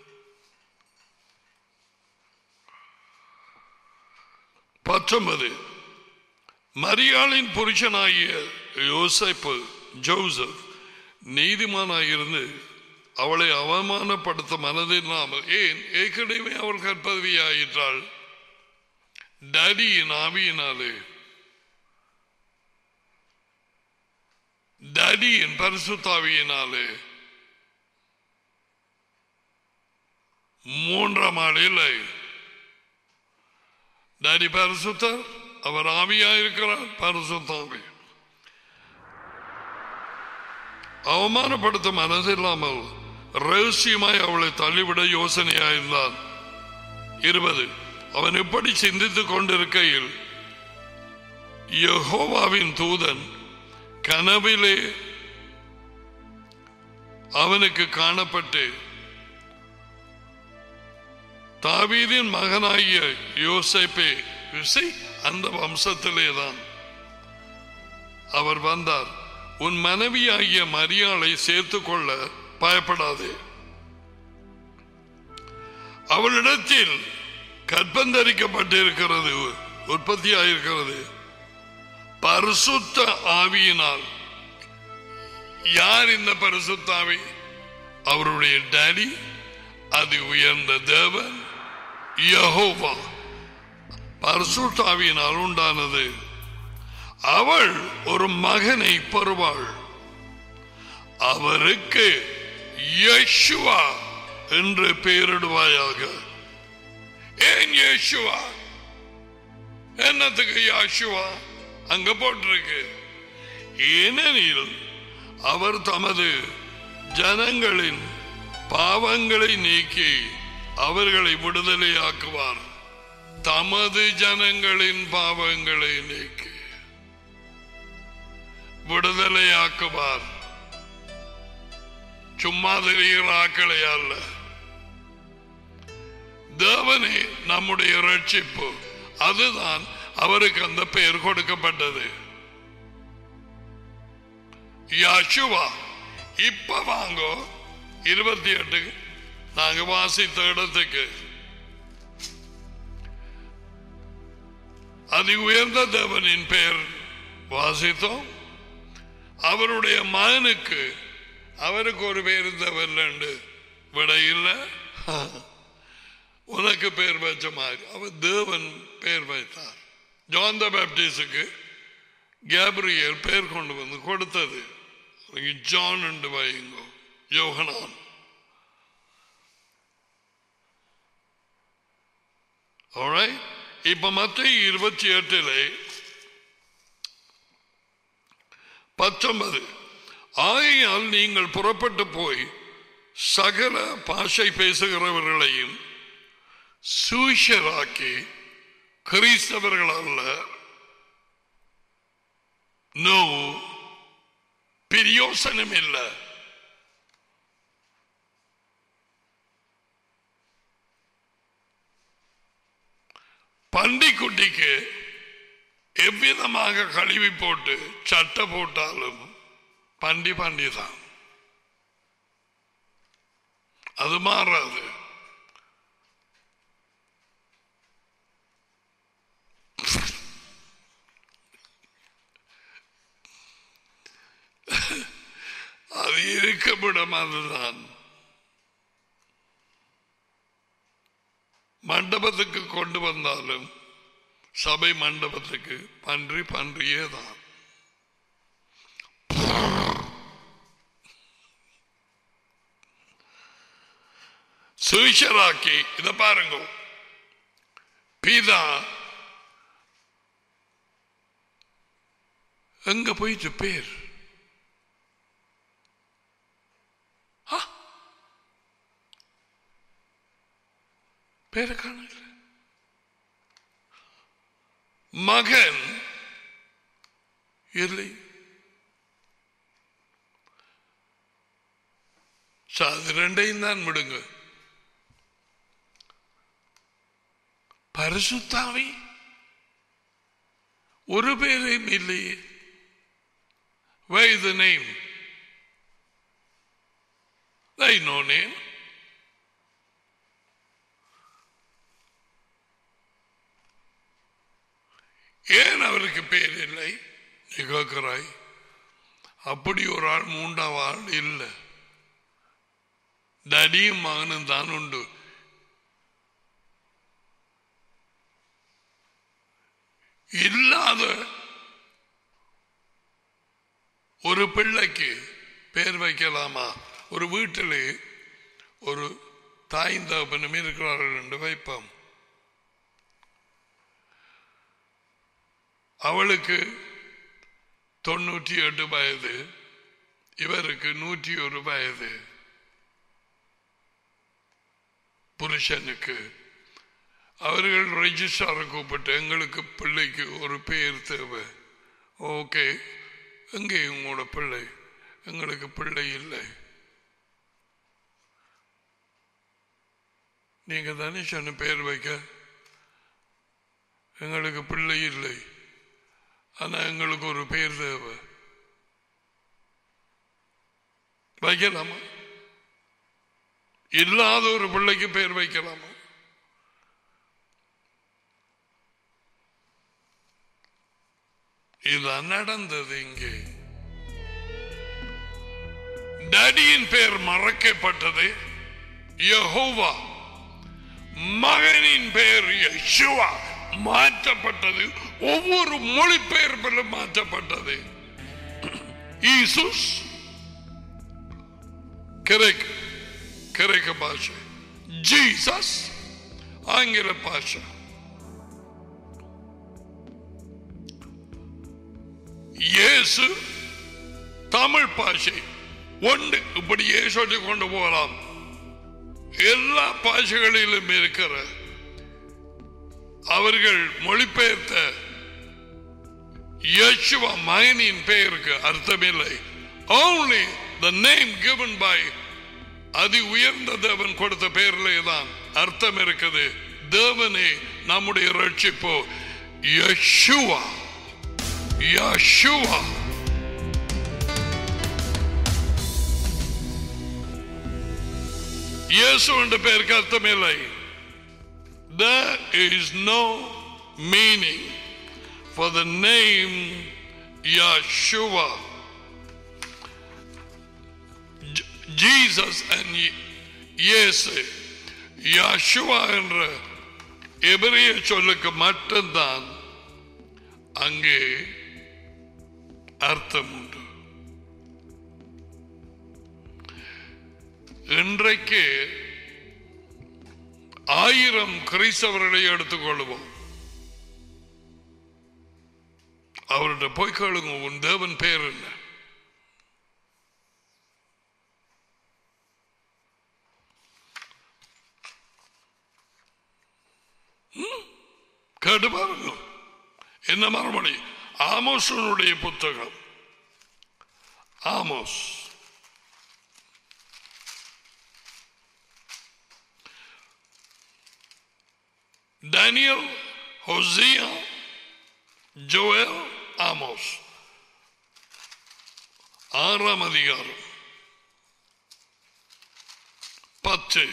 பத்தொன்பது மரியாளின் புருஷனாகிய யோசேப்பு ஜோசப் நீதிமானாயிருந்து அவளை அவமானப்படுத்த மனதில்லாமல் ஏன் ஏற்கனவே அவள் கற்பதவியாயிற்றாள் டடியின் ஆவியினாலே டடியின் பரிசுத்தாவியினாலே மூன்றாம் ஆள் இல்லை டாடி பரிசுத்தர் அவர் ஆவியாயிருக்கிறார் பரிசுத்தாவி அவமானப்படுத்த மனதில்லாமல் ரகசியமாய் அவளை தள்ளிவிட யோசனையாயிருந்தான் இருபது அவன் எப்படி சிந்தித்துக் கொண்டிருக்கையில் யெகோவாவின் தூதன் கனவிலே அவனுக்கு காணப்பட்டு தாவீதின் மகனாகிய யோசேப்பே யுசை அந்த வம்சத்திலே தான் அவர் வந்தார் உன் மனைவியாகிய மரியாளை சேர்த்துக் கொள்ள பயப்படாதே அவளிடத்தில் கற்பந்தரிக்கப்பட்டிருக்கிறது உற்பத்தியாயிருக்கிறது பரிசுத்த ஆவியினால் யார் இந்த பரிசுத்த ஆவி அவருடைய டாடி அது உயர்ந்த தேவன் யஹோவா பரிசுத்தாவியினால் உண்டானது அவள் ஒரு மகனை பெறுவாள் அவருக்கு யேசுவா என்று பெயரிடுவாயாக ஏன் யேசுவா என்னத்துக்கு யாசுவா அங்க போட்டிருக்கு ஏனெனில் அவர் தமது ஜனங்களின் பாவங்களை நீக்கி அவர்களை விடுதலையாக்குவார் தமது ஜனங்களின் பாவங்களை நீக்கி விடுதலையாக்குவார் சும்மா தெரிகிற ஆக்களை அல்ல தேவனே நம்முடைய ரட்சிப்பு அதுதான் அவருக்கு அந்த பெயர் கொடுக்கப்பட்டது யாஷுவா இப்ப வாங்கோ இருபத்தி எட்டு நாங்க வாசித்த இடத்துக்கு அதி உயர்ந்த தேவனின் பெயர் வாசித்தோம் அவருடைய மகனுக்கு அவருக்கு ஒரு பேர் தேவன் விட இல்லை உனக்கு பேர் வச்ச மாதிரி அவர் தேவன் பேர் வைத்தார் ஜான் த பேப்டிஸுக்கு கேப்ரியல் பேர் கொண்டு வந்து கொடுத்தது ஜான் என்று வையுங்கோ யோகனான் Alright? இப்ப மற்ற இருபத்தி எட்டிலே பத்தொன்பது ஆகையால் நீங்கள் புறப்பட்டு போய் சகல பாஷை பேசுகிறவர்களையும் சூஷராக்கி கிறிஸ்தவர்கள் அல்ல நோ பிரயோசனம் இல்லை பண்டிக்குட்டிக்கு எவ்விதமாக கழுவி போட்டு சட்டை போட்டாலும் பண்டி பண்டி தான் அது மாறாது அது இருக்கமிடம் அதுதான் மண்டபத்துக்கு கொண்டு வந்தாலும் சபை மண்டபத்துக்கு பன்றி பன்றியே தான் சுவிஷராக்கி இத பாருங்க பிதா எங்க போயிட்டு பேர் ஆ? பேரை காணல மகன் இல்லை சோ, அது ரெண்டையும் தான் விடுங்க பரிசுத்தாவி ஒரு பேரையும் இல்லையே Where is the name? There is no name. ஏன் அவருக்கு பேர் இல்லை நீ கேட்கிறாய் அப்படி ஒரு ஆள் மூன்றாம் ஆள் இல்லை தடியும் மகனும் தான் உண்டு இல்லாத ஒரு பிள்ளைக்கு பேர் வைக்கலாமா ஒரு வீட்டில் ஒரு தாயும் தகப்பனும் இருக்கிறார்கள் என்று வைப்போம் அவளுக்கு தொண்ணூற்றி எட்டு வயது இவருக்கு நூற்றி ஒரு வயது புருஷனுக்கு அவர்கள் ரெஜிஸ்டாரை கூப்பிட்டு எங்களுக்கு பிள்ளைக்கு ஒரு பேர் தேவை ஓகே எங்கே உங்களோட பிள்ளை எங்களுக்கு பிள்ளை இல்லை நீங்க தானே சொன்ன பேர் வைக்க எங்களுக்கு பிள்ளை இல்லை ஆனா எங்களுக்கு ஒரு பேர் தேவை வைக்கலாமா இல்லாத ஒரு பிள்ளைக்கு பேர் வைக்கலாமா இதுதான் நடந்தது இங்கே டடியின் பேர் மறக்கப்பட்டது யெகோவா மகனின் பெயர் யெஷுவா மாற்றப்பட்டது ஒவ்வொரு மொழிபெயர்ப்பிலும் மாற்றப்பட்டது ஈசுஸ் கிரேக் கிரேக்க பாஷை ஜீசஸ் ஆங்கில பாஷை இயேசு தமிழ் பாஷை ஒன்று இப்படியே சொல்லிக் கொண்டு போகலாம் எல்லா பாஷைகளிலும் இருக்கிற அவர்கள் மொழிபெயர்த்த யேசுவா மகனின் பெயருக்கு அர்த்தமில்லை only the name given by அதி உயர்ந்த தேவன் கொடுத்த பெயரிலே தான் அர்த்தம் இருக்குது தேவனே நம்முடைய ரட்சிப்போ யேசுவா யேசுவா இயேசு என்ற பெயருக்கு அர்த்தமில்லை There is no meaning for the name Yeshua. J- Jesus and Ye- இயேசு யாஷுவா என்ற எபிரிய சொல்லுக்கு மட்டும்தான் அங்கே அர்த்தம் உண்டு இன்றைக்கு ஆயிரம் கிறிஸ்தவர்களை எடுத்துக்கொள்வோம் அவர்கிட்ட போய் கேளுங்க உன் தேவன் பேர் என்ன ம்? கேட்டு பாருங்க என்ன மறுமொழி ஆமோசனுடைய புத்தகம் Amos Daniel Hosea Joel Amos ஆறாம் அதிகாரம் பத்து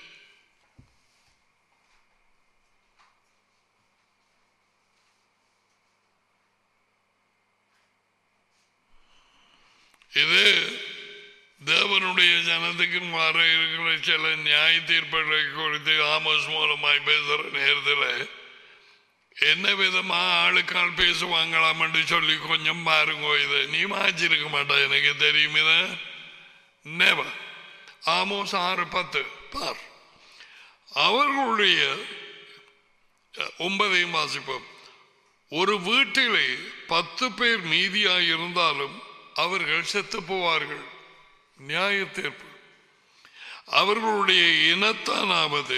இது தேவனுடைய ஜனத்துக்கு மாற இருக்கிற சில நியாய தீர்ப்புகளை குறித்து ஆமோஸ் மூலமாய் பேசுற நேரத்தில் என்ன விதமா ஆளுக்கால் பேசுவாங்களாம் என்று சொல்லி கொஞ்சம் பாருங்க இதை நீ மாச்சிருக்க மாட்டா எனக்கு தெரியும் இத நெவர் ஆமோஸ் ஆறு பத்து பார் அவர்களுடைய அஹ், ஒன்பதையும் வாசிப்போம் ஒரு வீட்டிலே பத்து பேர் மீதியாய் இருந்தாலும் அவர்கள் செத்து போவார்கள் நியாய தீர்ப்பு அவர்களுடைய இனத்தானாவது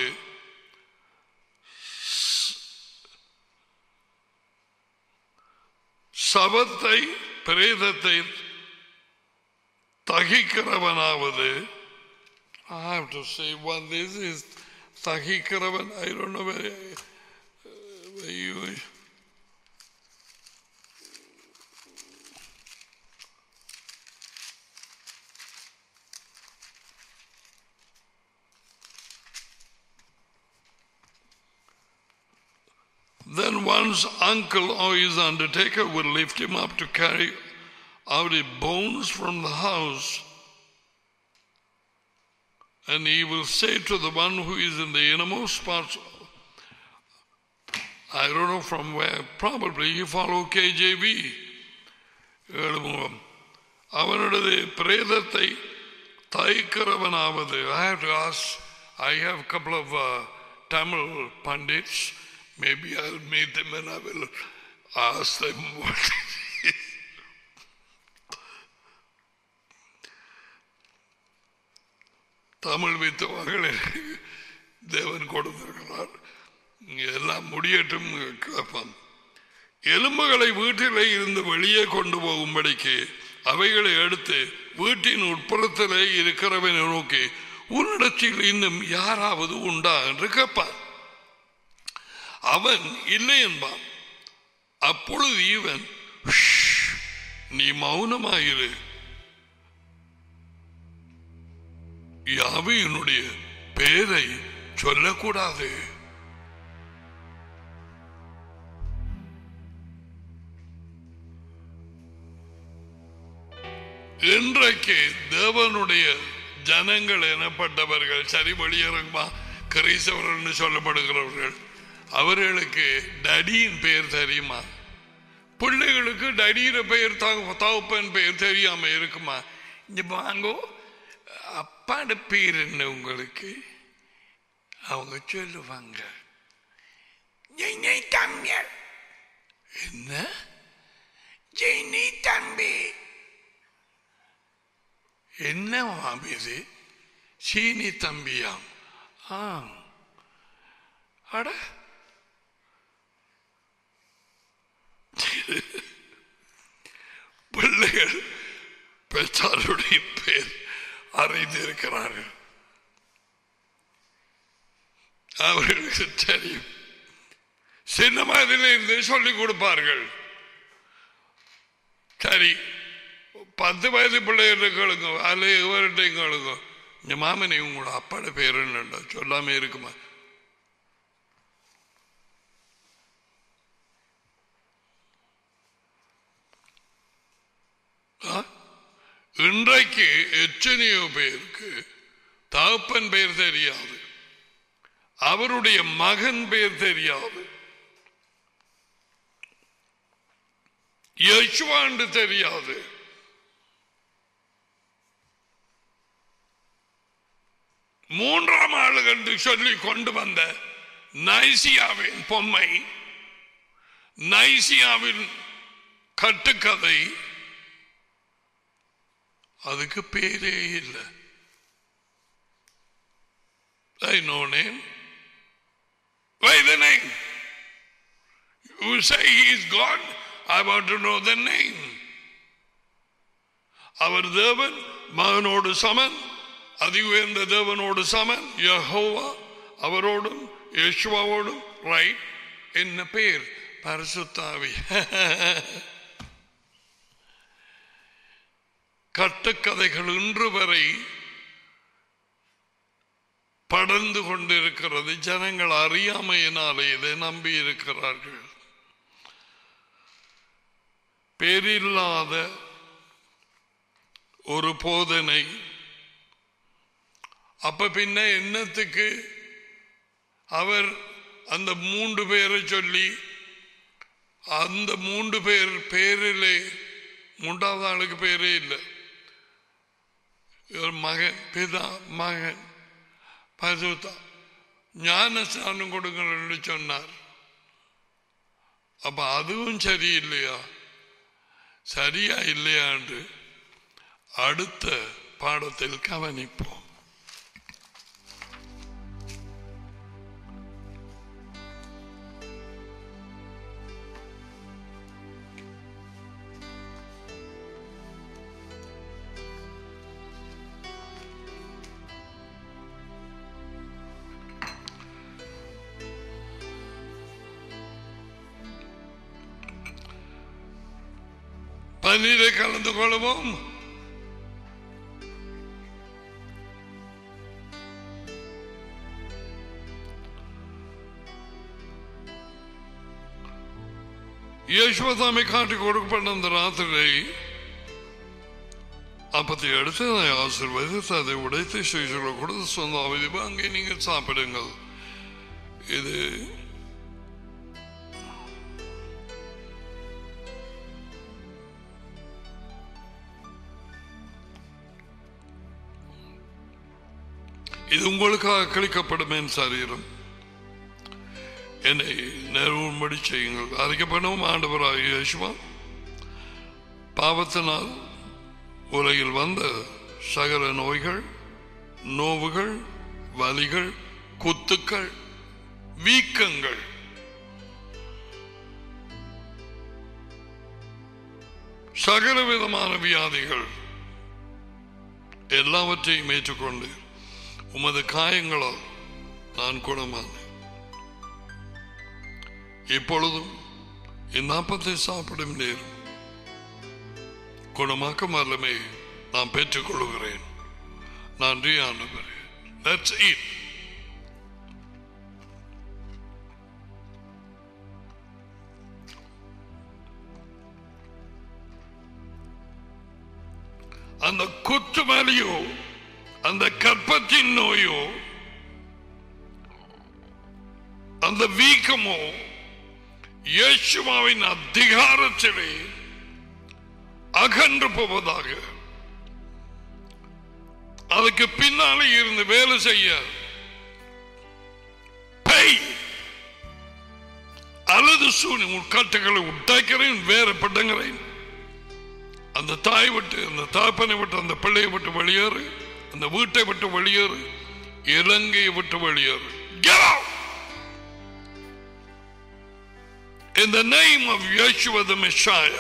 சபத்தை பிரேதத்தை தகிக்கிறவனாவது I have to say one this is தகிக்கிறவன் I don't know where, where you Then one's uncle or his undertaker will lift him up to carry out the bones from the house. And he will say to the one who is in the innermost parts, I don't know from where, probably he follow KJV. எழுதுவோம் அவனுடைய பிரேதத்தை தைக்கிறவனாவது I have to ask, I have a couple of uh, Tamil pundits. Maybe I'll meet them and I will ask them what it is. Tamil வித்தவர்கள் தேவன் கொடுத்திருக்கிறார் இங்க எல்லாம் முடியட்டும் கேட்பான் எலும்புகளை வீட்டிலே இருந்து வெளியே கொண்டு போகும்படிக்கு அவைகளை எடுத்து வீட்டின் உட்புறத்திலே இருக்கிறவனை நோக்கி உன்னிடத்தில் இன்னும் யாராவது உண்டா என்று கேட்பான் அவன் இல்லை என்பான் அப்பொழுது இவன் "ஷ், நீ மௌனமாயிரு யாவையினுடைய பேரை சொல்லக்கூடாது இன்றைக்கு தேவனுடைய ஜனங்கள் எனப்பட்டவர்கள் சரி வெளியிறங்குமா கிறிஸ்தவர்கள் சொல்லப்படுகிறவர்கள் அவர்களுக்கு டடியின் பெயர் தெரியுமா பிள்ளைகளுக்கு டடியிற பெயர் தக- தகப்பன் பெயர் தெரியாம இருக்குமா இங்க வாங்கோ அப்பாட பேர் என்ன உங்களுக்கு அவங்க சொல்லுவாங்க ஜெயினி தம்பி என்ன ஜெயினி தம்பி என்ன மாமி இது சீனி தம்பியாம் ஆ அட பிள்ளைகள் பெற்றாருடைய பேர் அறிந்திருக்கிறார்கள் அவர்களுக்கு தெரியும் சின்ன வயதிலிருந்து சொல்லிக் கொடுப்பார்கள் சரி பத்து வயது பிள்ளைகிட்ட கேளுங்க அல்ல இவர்கிட்டையும் கேளுங்க இந்த மாமனை உங்களோட அப்பாட பேர் என்னண்டா சொல்லாம இருக்குமா ஆ? இன்றைக்கு எத்தனையோ பேருக்கு தகப்பன் பேர் தெரியாது அவருடைய மகன் பேர் தெரியாது யசுவாண்டு தெரியாது மூன்றாம் ஆளு என்று சொல்லி கொண்டு வந்த நைசியாவின் பொம்மை நைசியாவின் கட்டுக்கதை அதுக்கு பேரே இல்லை I know name Why the name? You say he is God. I want to know the name. அவர் தேவன் மகனோடு சமன் அதி உயர்ந்த தேவனோடு சமன் யஹோவா அவரோடும் யேசுவாவோடும் ரைட் என்ன பேர் பரிசுத்தாவி கட்டுக்கதைகள் இன்று வரை படர்ந்து கொண்டிருக்கிறது ஜனங்கள் அறியாமையினாலே இதை நம்பி இருக்கிறார்கள் பேரில்லாத ஒரு போதனை அப்ப பின்ன என்னத்துக்கு அவர் அந்த மூன்று பேரை சொல்லி அந்த மூன்று பேர் பேரிலே மூன்றாவது ஆளுக்கு பேரே இல்லை இவர் மகன் பிதா மகன் பசுத்தா ஞான ஸ்நானம் கொடுங்கன்னு சொன்னார் அப்ப அதுவும் சரியில்லையா சரியா இல்லையாண்டு அடுத்த பாடத்தில் கவனிப்போம் பன்னீரை கலந்து கொள்வோம் யேசுவதாமை காட்டி கொடுக்கப்பட்ட அந்த ராத்திரை அப்பத்தை எடுத்து அதை ஆசிர்வதித்து அதை உடைத்து சிசுகளை கொடுத்து சொந்த அவதிப்பு அங்கே நீங்கள் சாப்பிடுங்கள் இது இது உங்களுக்காக கழிக்கப்படும் என் சரீரம் என்னை நிறுவும்படி செய்யுங்கள் அறிக்கப்படும் ஆண்டவராக இயேசுவா பாவத்தினால் உலகில் வந்த சகல நோய்கள் நோவுகள் வலிகள் குத்துக்கள் வீக்கங்கள் சகல விதமான வியாதிகள் எல்லாவற்றையும் ஏற்றுக்கொண்டு உமது காயங்களால் நான் குணமானேன் இப்பொழுதும் இந்நாப்பத்தை சாப்பிடும் நேரம் குணமாக்கும் வல்லமை நான் பெற்றுக் கொள்கிறேன் நன்றி ஆண்டவரே That's it. அந்த குத்து வலியோ அந்த கற்பத்தின் நோயோ அந்த வீக்கமோ இயேசுவாவின் அதிகாரத்திலே அகன்று போவதாக அதுக்கு பின்னாலே இருந்து வேலை செய்ய பேய் அல்லது சூனி உட்காட்டுகளை உட்டாக்கிறேன் வேற பட்டங்கிறேன் அந்த தாய் விட்டு அந்த தாப்பனை விட்டு அந்த பிள்ளையை விட்டு வெளியேறு அந்த வீட்டை விட்டு வெளியேறு இலங்கையை விட்டு வெளியேறு Get out! In the name of Yeshua the Messiah.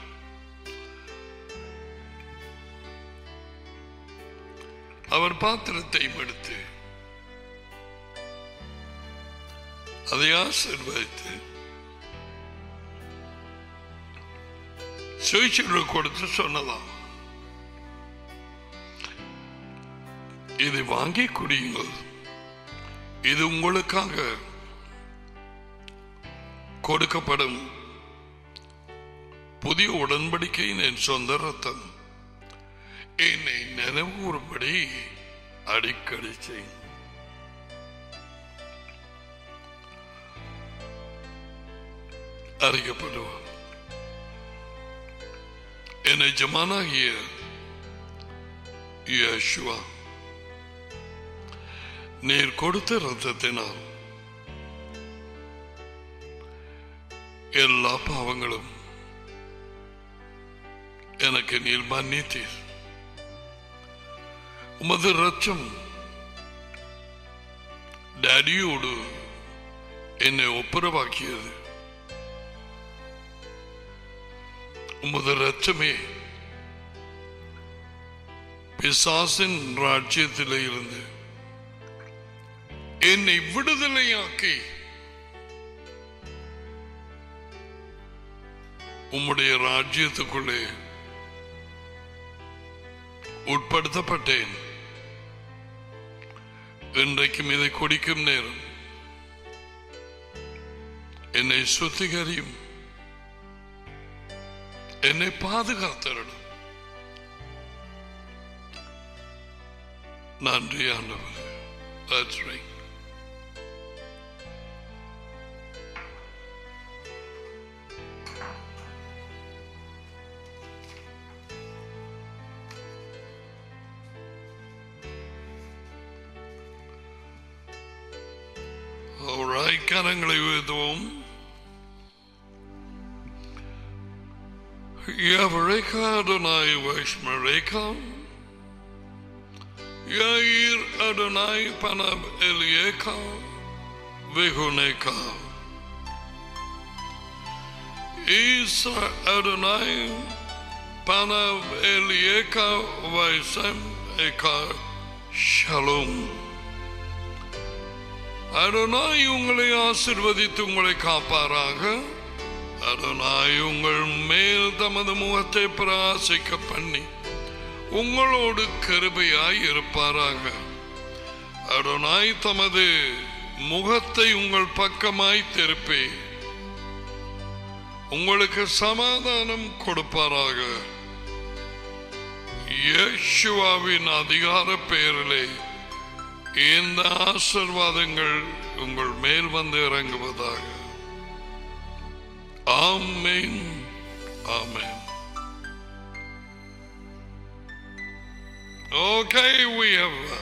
அவர் பாத்திரத்தை எடுத்து அதை ஆசிர்வதித்து சுவிச்சலுக்கு கொடுத்து சொன்னதாம் இதை வாங்கி குடியுங்கள் இது உங்களுக்காக கொடுக்கப்படும் புதிய உடன்படிக்கையின் என் சொந்த ரத்தம் என்னை நினைவூறும்படி அடிக்கடி செய் அறியப்படுவார் என் எஜமானாகிய யேசுவா நீர் கொடுத்த ரத்தத்தினால் எல்லா பாவங்களும் எனக்கு நீர் மன்னித்தீர் உமது ரத்தம் டேடியோடு என்னை ஒப்புரவாக்கியது உமது ரத்தமே பிசாசின் ராஜ்யத்திலே இருந்து என்னை விடுதலையாக்கி உம்முடைய ராஜ்யத்துக்குள்ளே உட்படுத்தப்பட்டேன் இன்றைக்கும் இதை குடிக்கும் நேரம் என்னை சுத்திகரியும் என்னை பாதுகாத்தரணும் நன்றி ஆண்டவர் That's right. All right, கரங்களை உயர்த்துவோம் Yavareka Adonai Vashmareka Yair Adonai Panab Elieka Vihuneka Isa Adonai Panab Elieka Vaisam Eka Shalom அருணாய் உங்களை ஆசிர்வதித்து உங்களை காப்பாராக அருணாய் உங்கள் மேல் தமது முகத்தை பிரகாசிக்க பண்ணி உங்களோடு கருபையாய் இருப்பாராக அருணாய் தமது முகத்தை உங்கள் பக்கமாய் திருப்பி உங்களுக்கு சமாதானம் கொடுப்பாராக இயேசுவாவின் அதிகார பெயரிலே இந்த ஆசிர்வாதங்கள் உங்கள் மேல் வந்து இறங்குவதாக ஆமென் ஆமென் Okay, we have uh,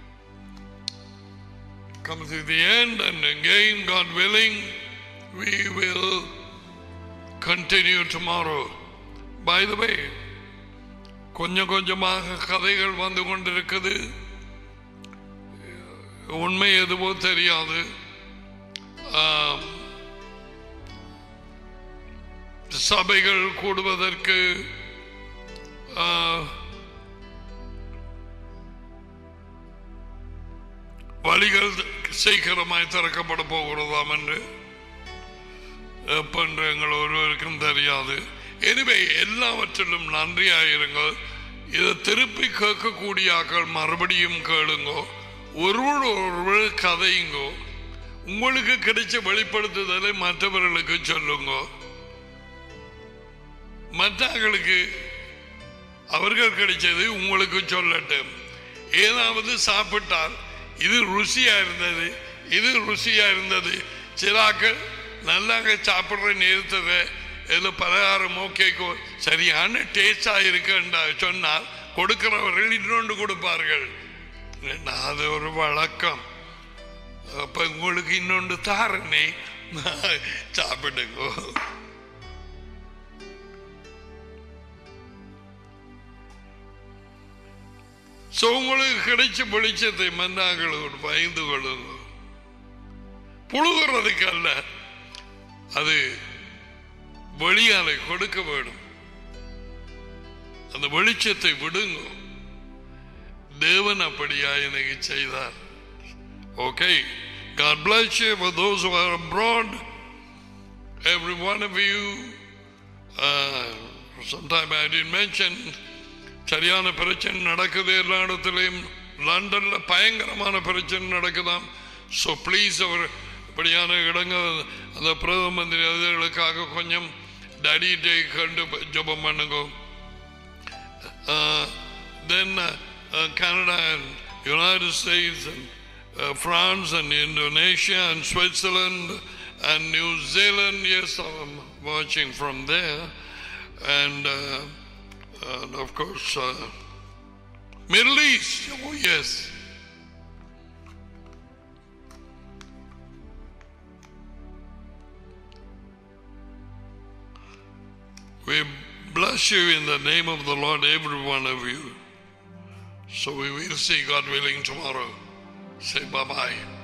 come to the end, and again, God willing, we will continue tomorrow. By the way, கொஞ்சம் கொஞ்சமாக கதைகள் வந்து கொண்டிருக்குது உண்மை எதுவோ தெரியாது ஆம், சபைகள் கூடுவதற்கு ஆ, வழிகள் சீக்கிரமாய் திறக்கப்பட போகிறதாம் என்று எப்பென்று எங்கள் ஒருவருக்கும் தெரியாது எனவே எல்லாவற்றிலும் நன்றியாயிருங்கள் இதை திருப்பி கேட்கக்கூடிய ஆக்கள் மறுபடியும் கேளுங்கோ ஒருவர் ஒருவர் கதையுங்கோ உங்களுக்கு கிடைச்ச வெளிப்படுத்துதலை மற்றவர்களுக்கு சொல்லுங்க மற்றவர்களுக்கு அவர்கள் கிடைச்சது உங்களுக்கு சொல்லட்டும் ஏதாவது சாப்பிட்டால் இது ருசியா இருந்தது இது ருசியா இருந்தது சிலாக்கள் நல்லாங்க சாப்பிடுற நேரத்தை இதில் பலகாரமோ கேக்கோ சரியான டேஸ்டா இருக்குன்றா சொன்னால் கொடுக்கிறவர்கள் இன்னொன்று கொடுப்பார்கள் நான் அது ஒரு வழக்கம் அப்ப உங்களுக்கு இன்னொன்று தாரனே சாப்பிடுங்க சோ உங்களுக்கு கிடைச்ச வெளிச்சத்தை மன்னாங்களோடு பயந்து கொள்ளுங்க புழுகிறதுக்கு அல்ல அது வெளியாலை கொடுக்க வேண்டும் அந்த வெளிச்சத்தை விடுங்க தேவன் அப்படியா எனக்கு செய்தார் okay God bless you for those who are abroad. Every one of you. Uh, sometime I didn't mention சரியான பிரச்சனை நடக்குது எல்லா இடத்துலையும் லண்டன்ல பயங்கரமான பிரச்சனை நடக்குதாம் ஸோ ப்ளீஸ் அவர் இப்படியான இடங்கள் அந்த பிரதம மந்திரி அதுகளுக்காக கொஞ்சம் டடிட்டை கண்டு ஜபம் பண்ணுங்க then Canada and United States and France and Indonesia and Switzerland and New Zealand. Yes, I'm watching from there. And, uh, and of course, uh, Middle East. Oh, yes. We bless you in the name of the Lord, every one of you. So we will see God willing tomorrow. Say bye bye.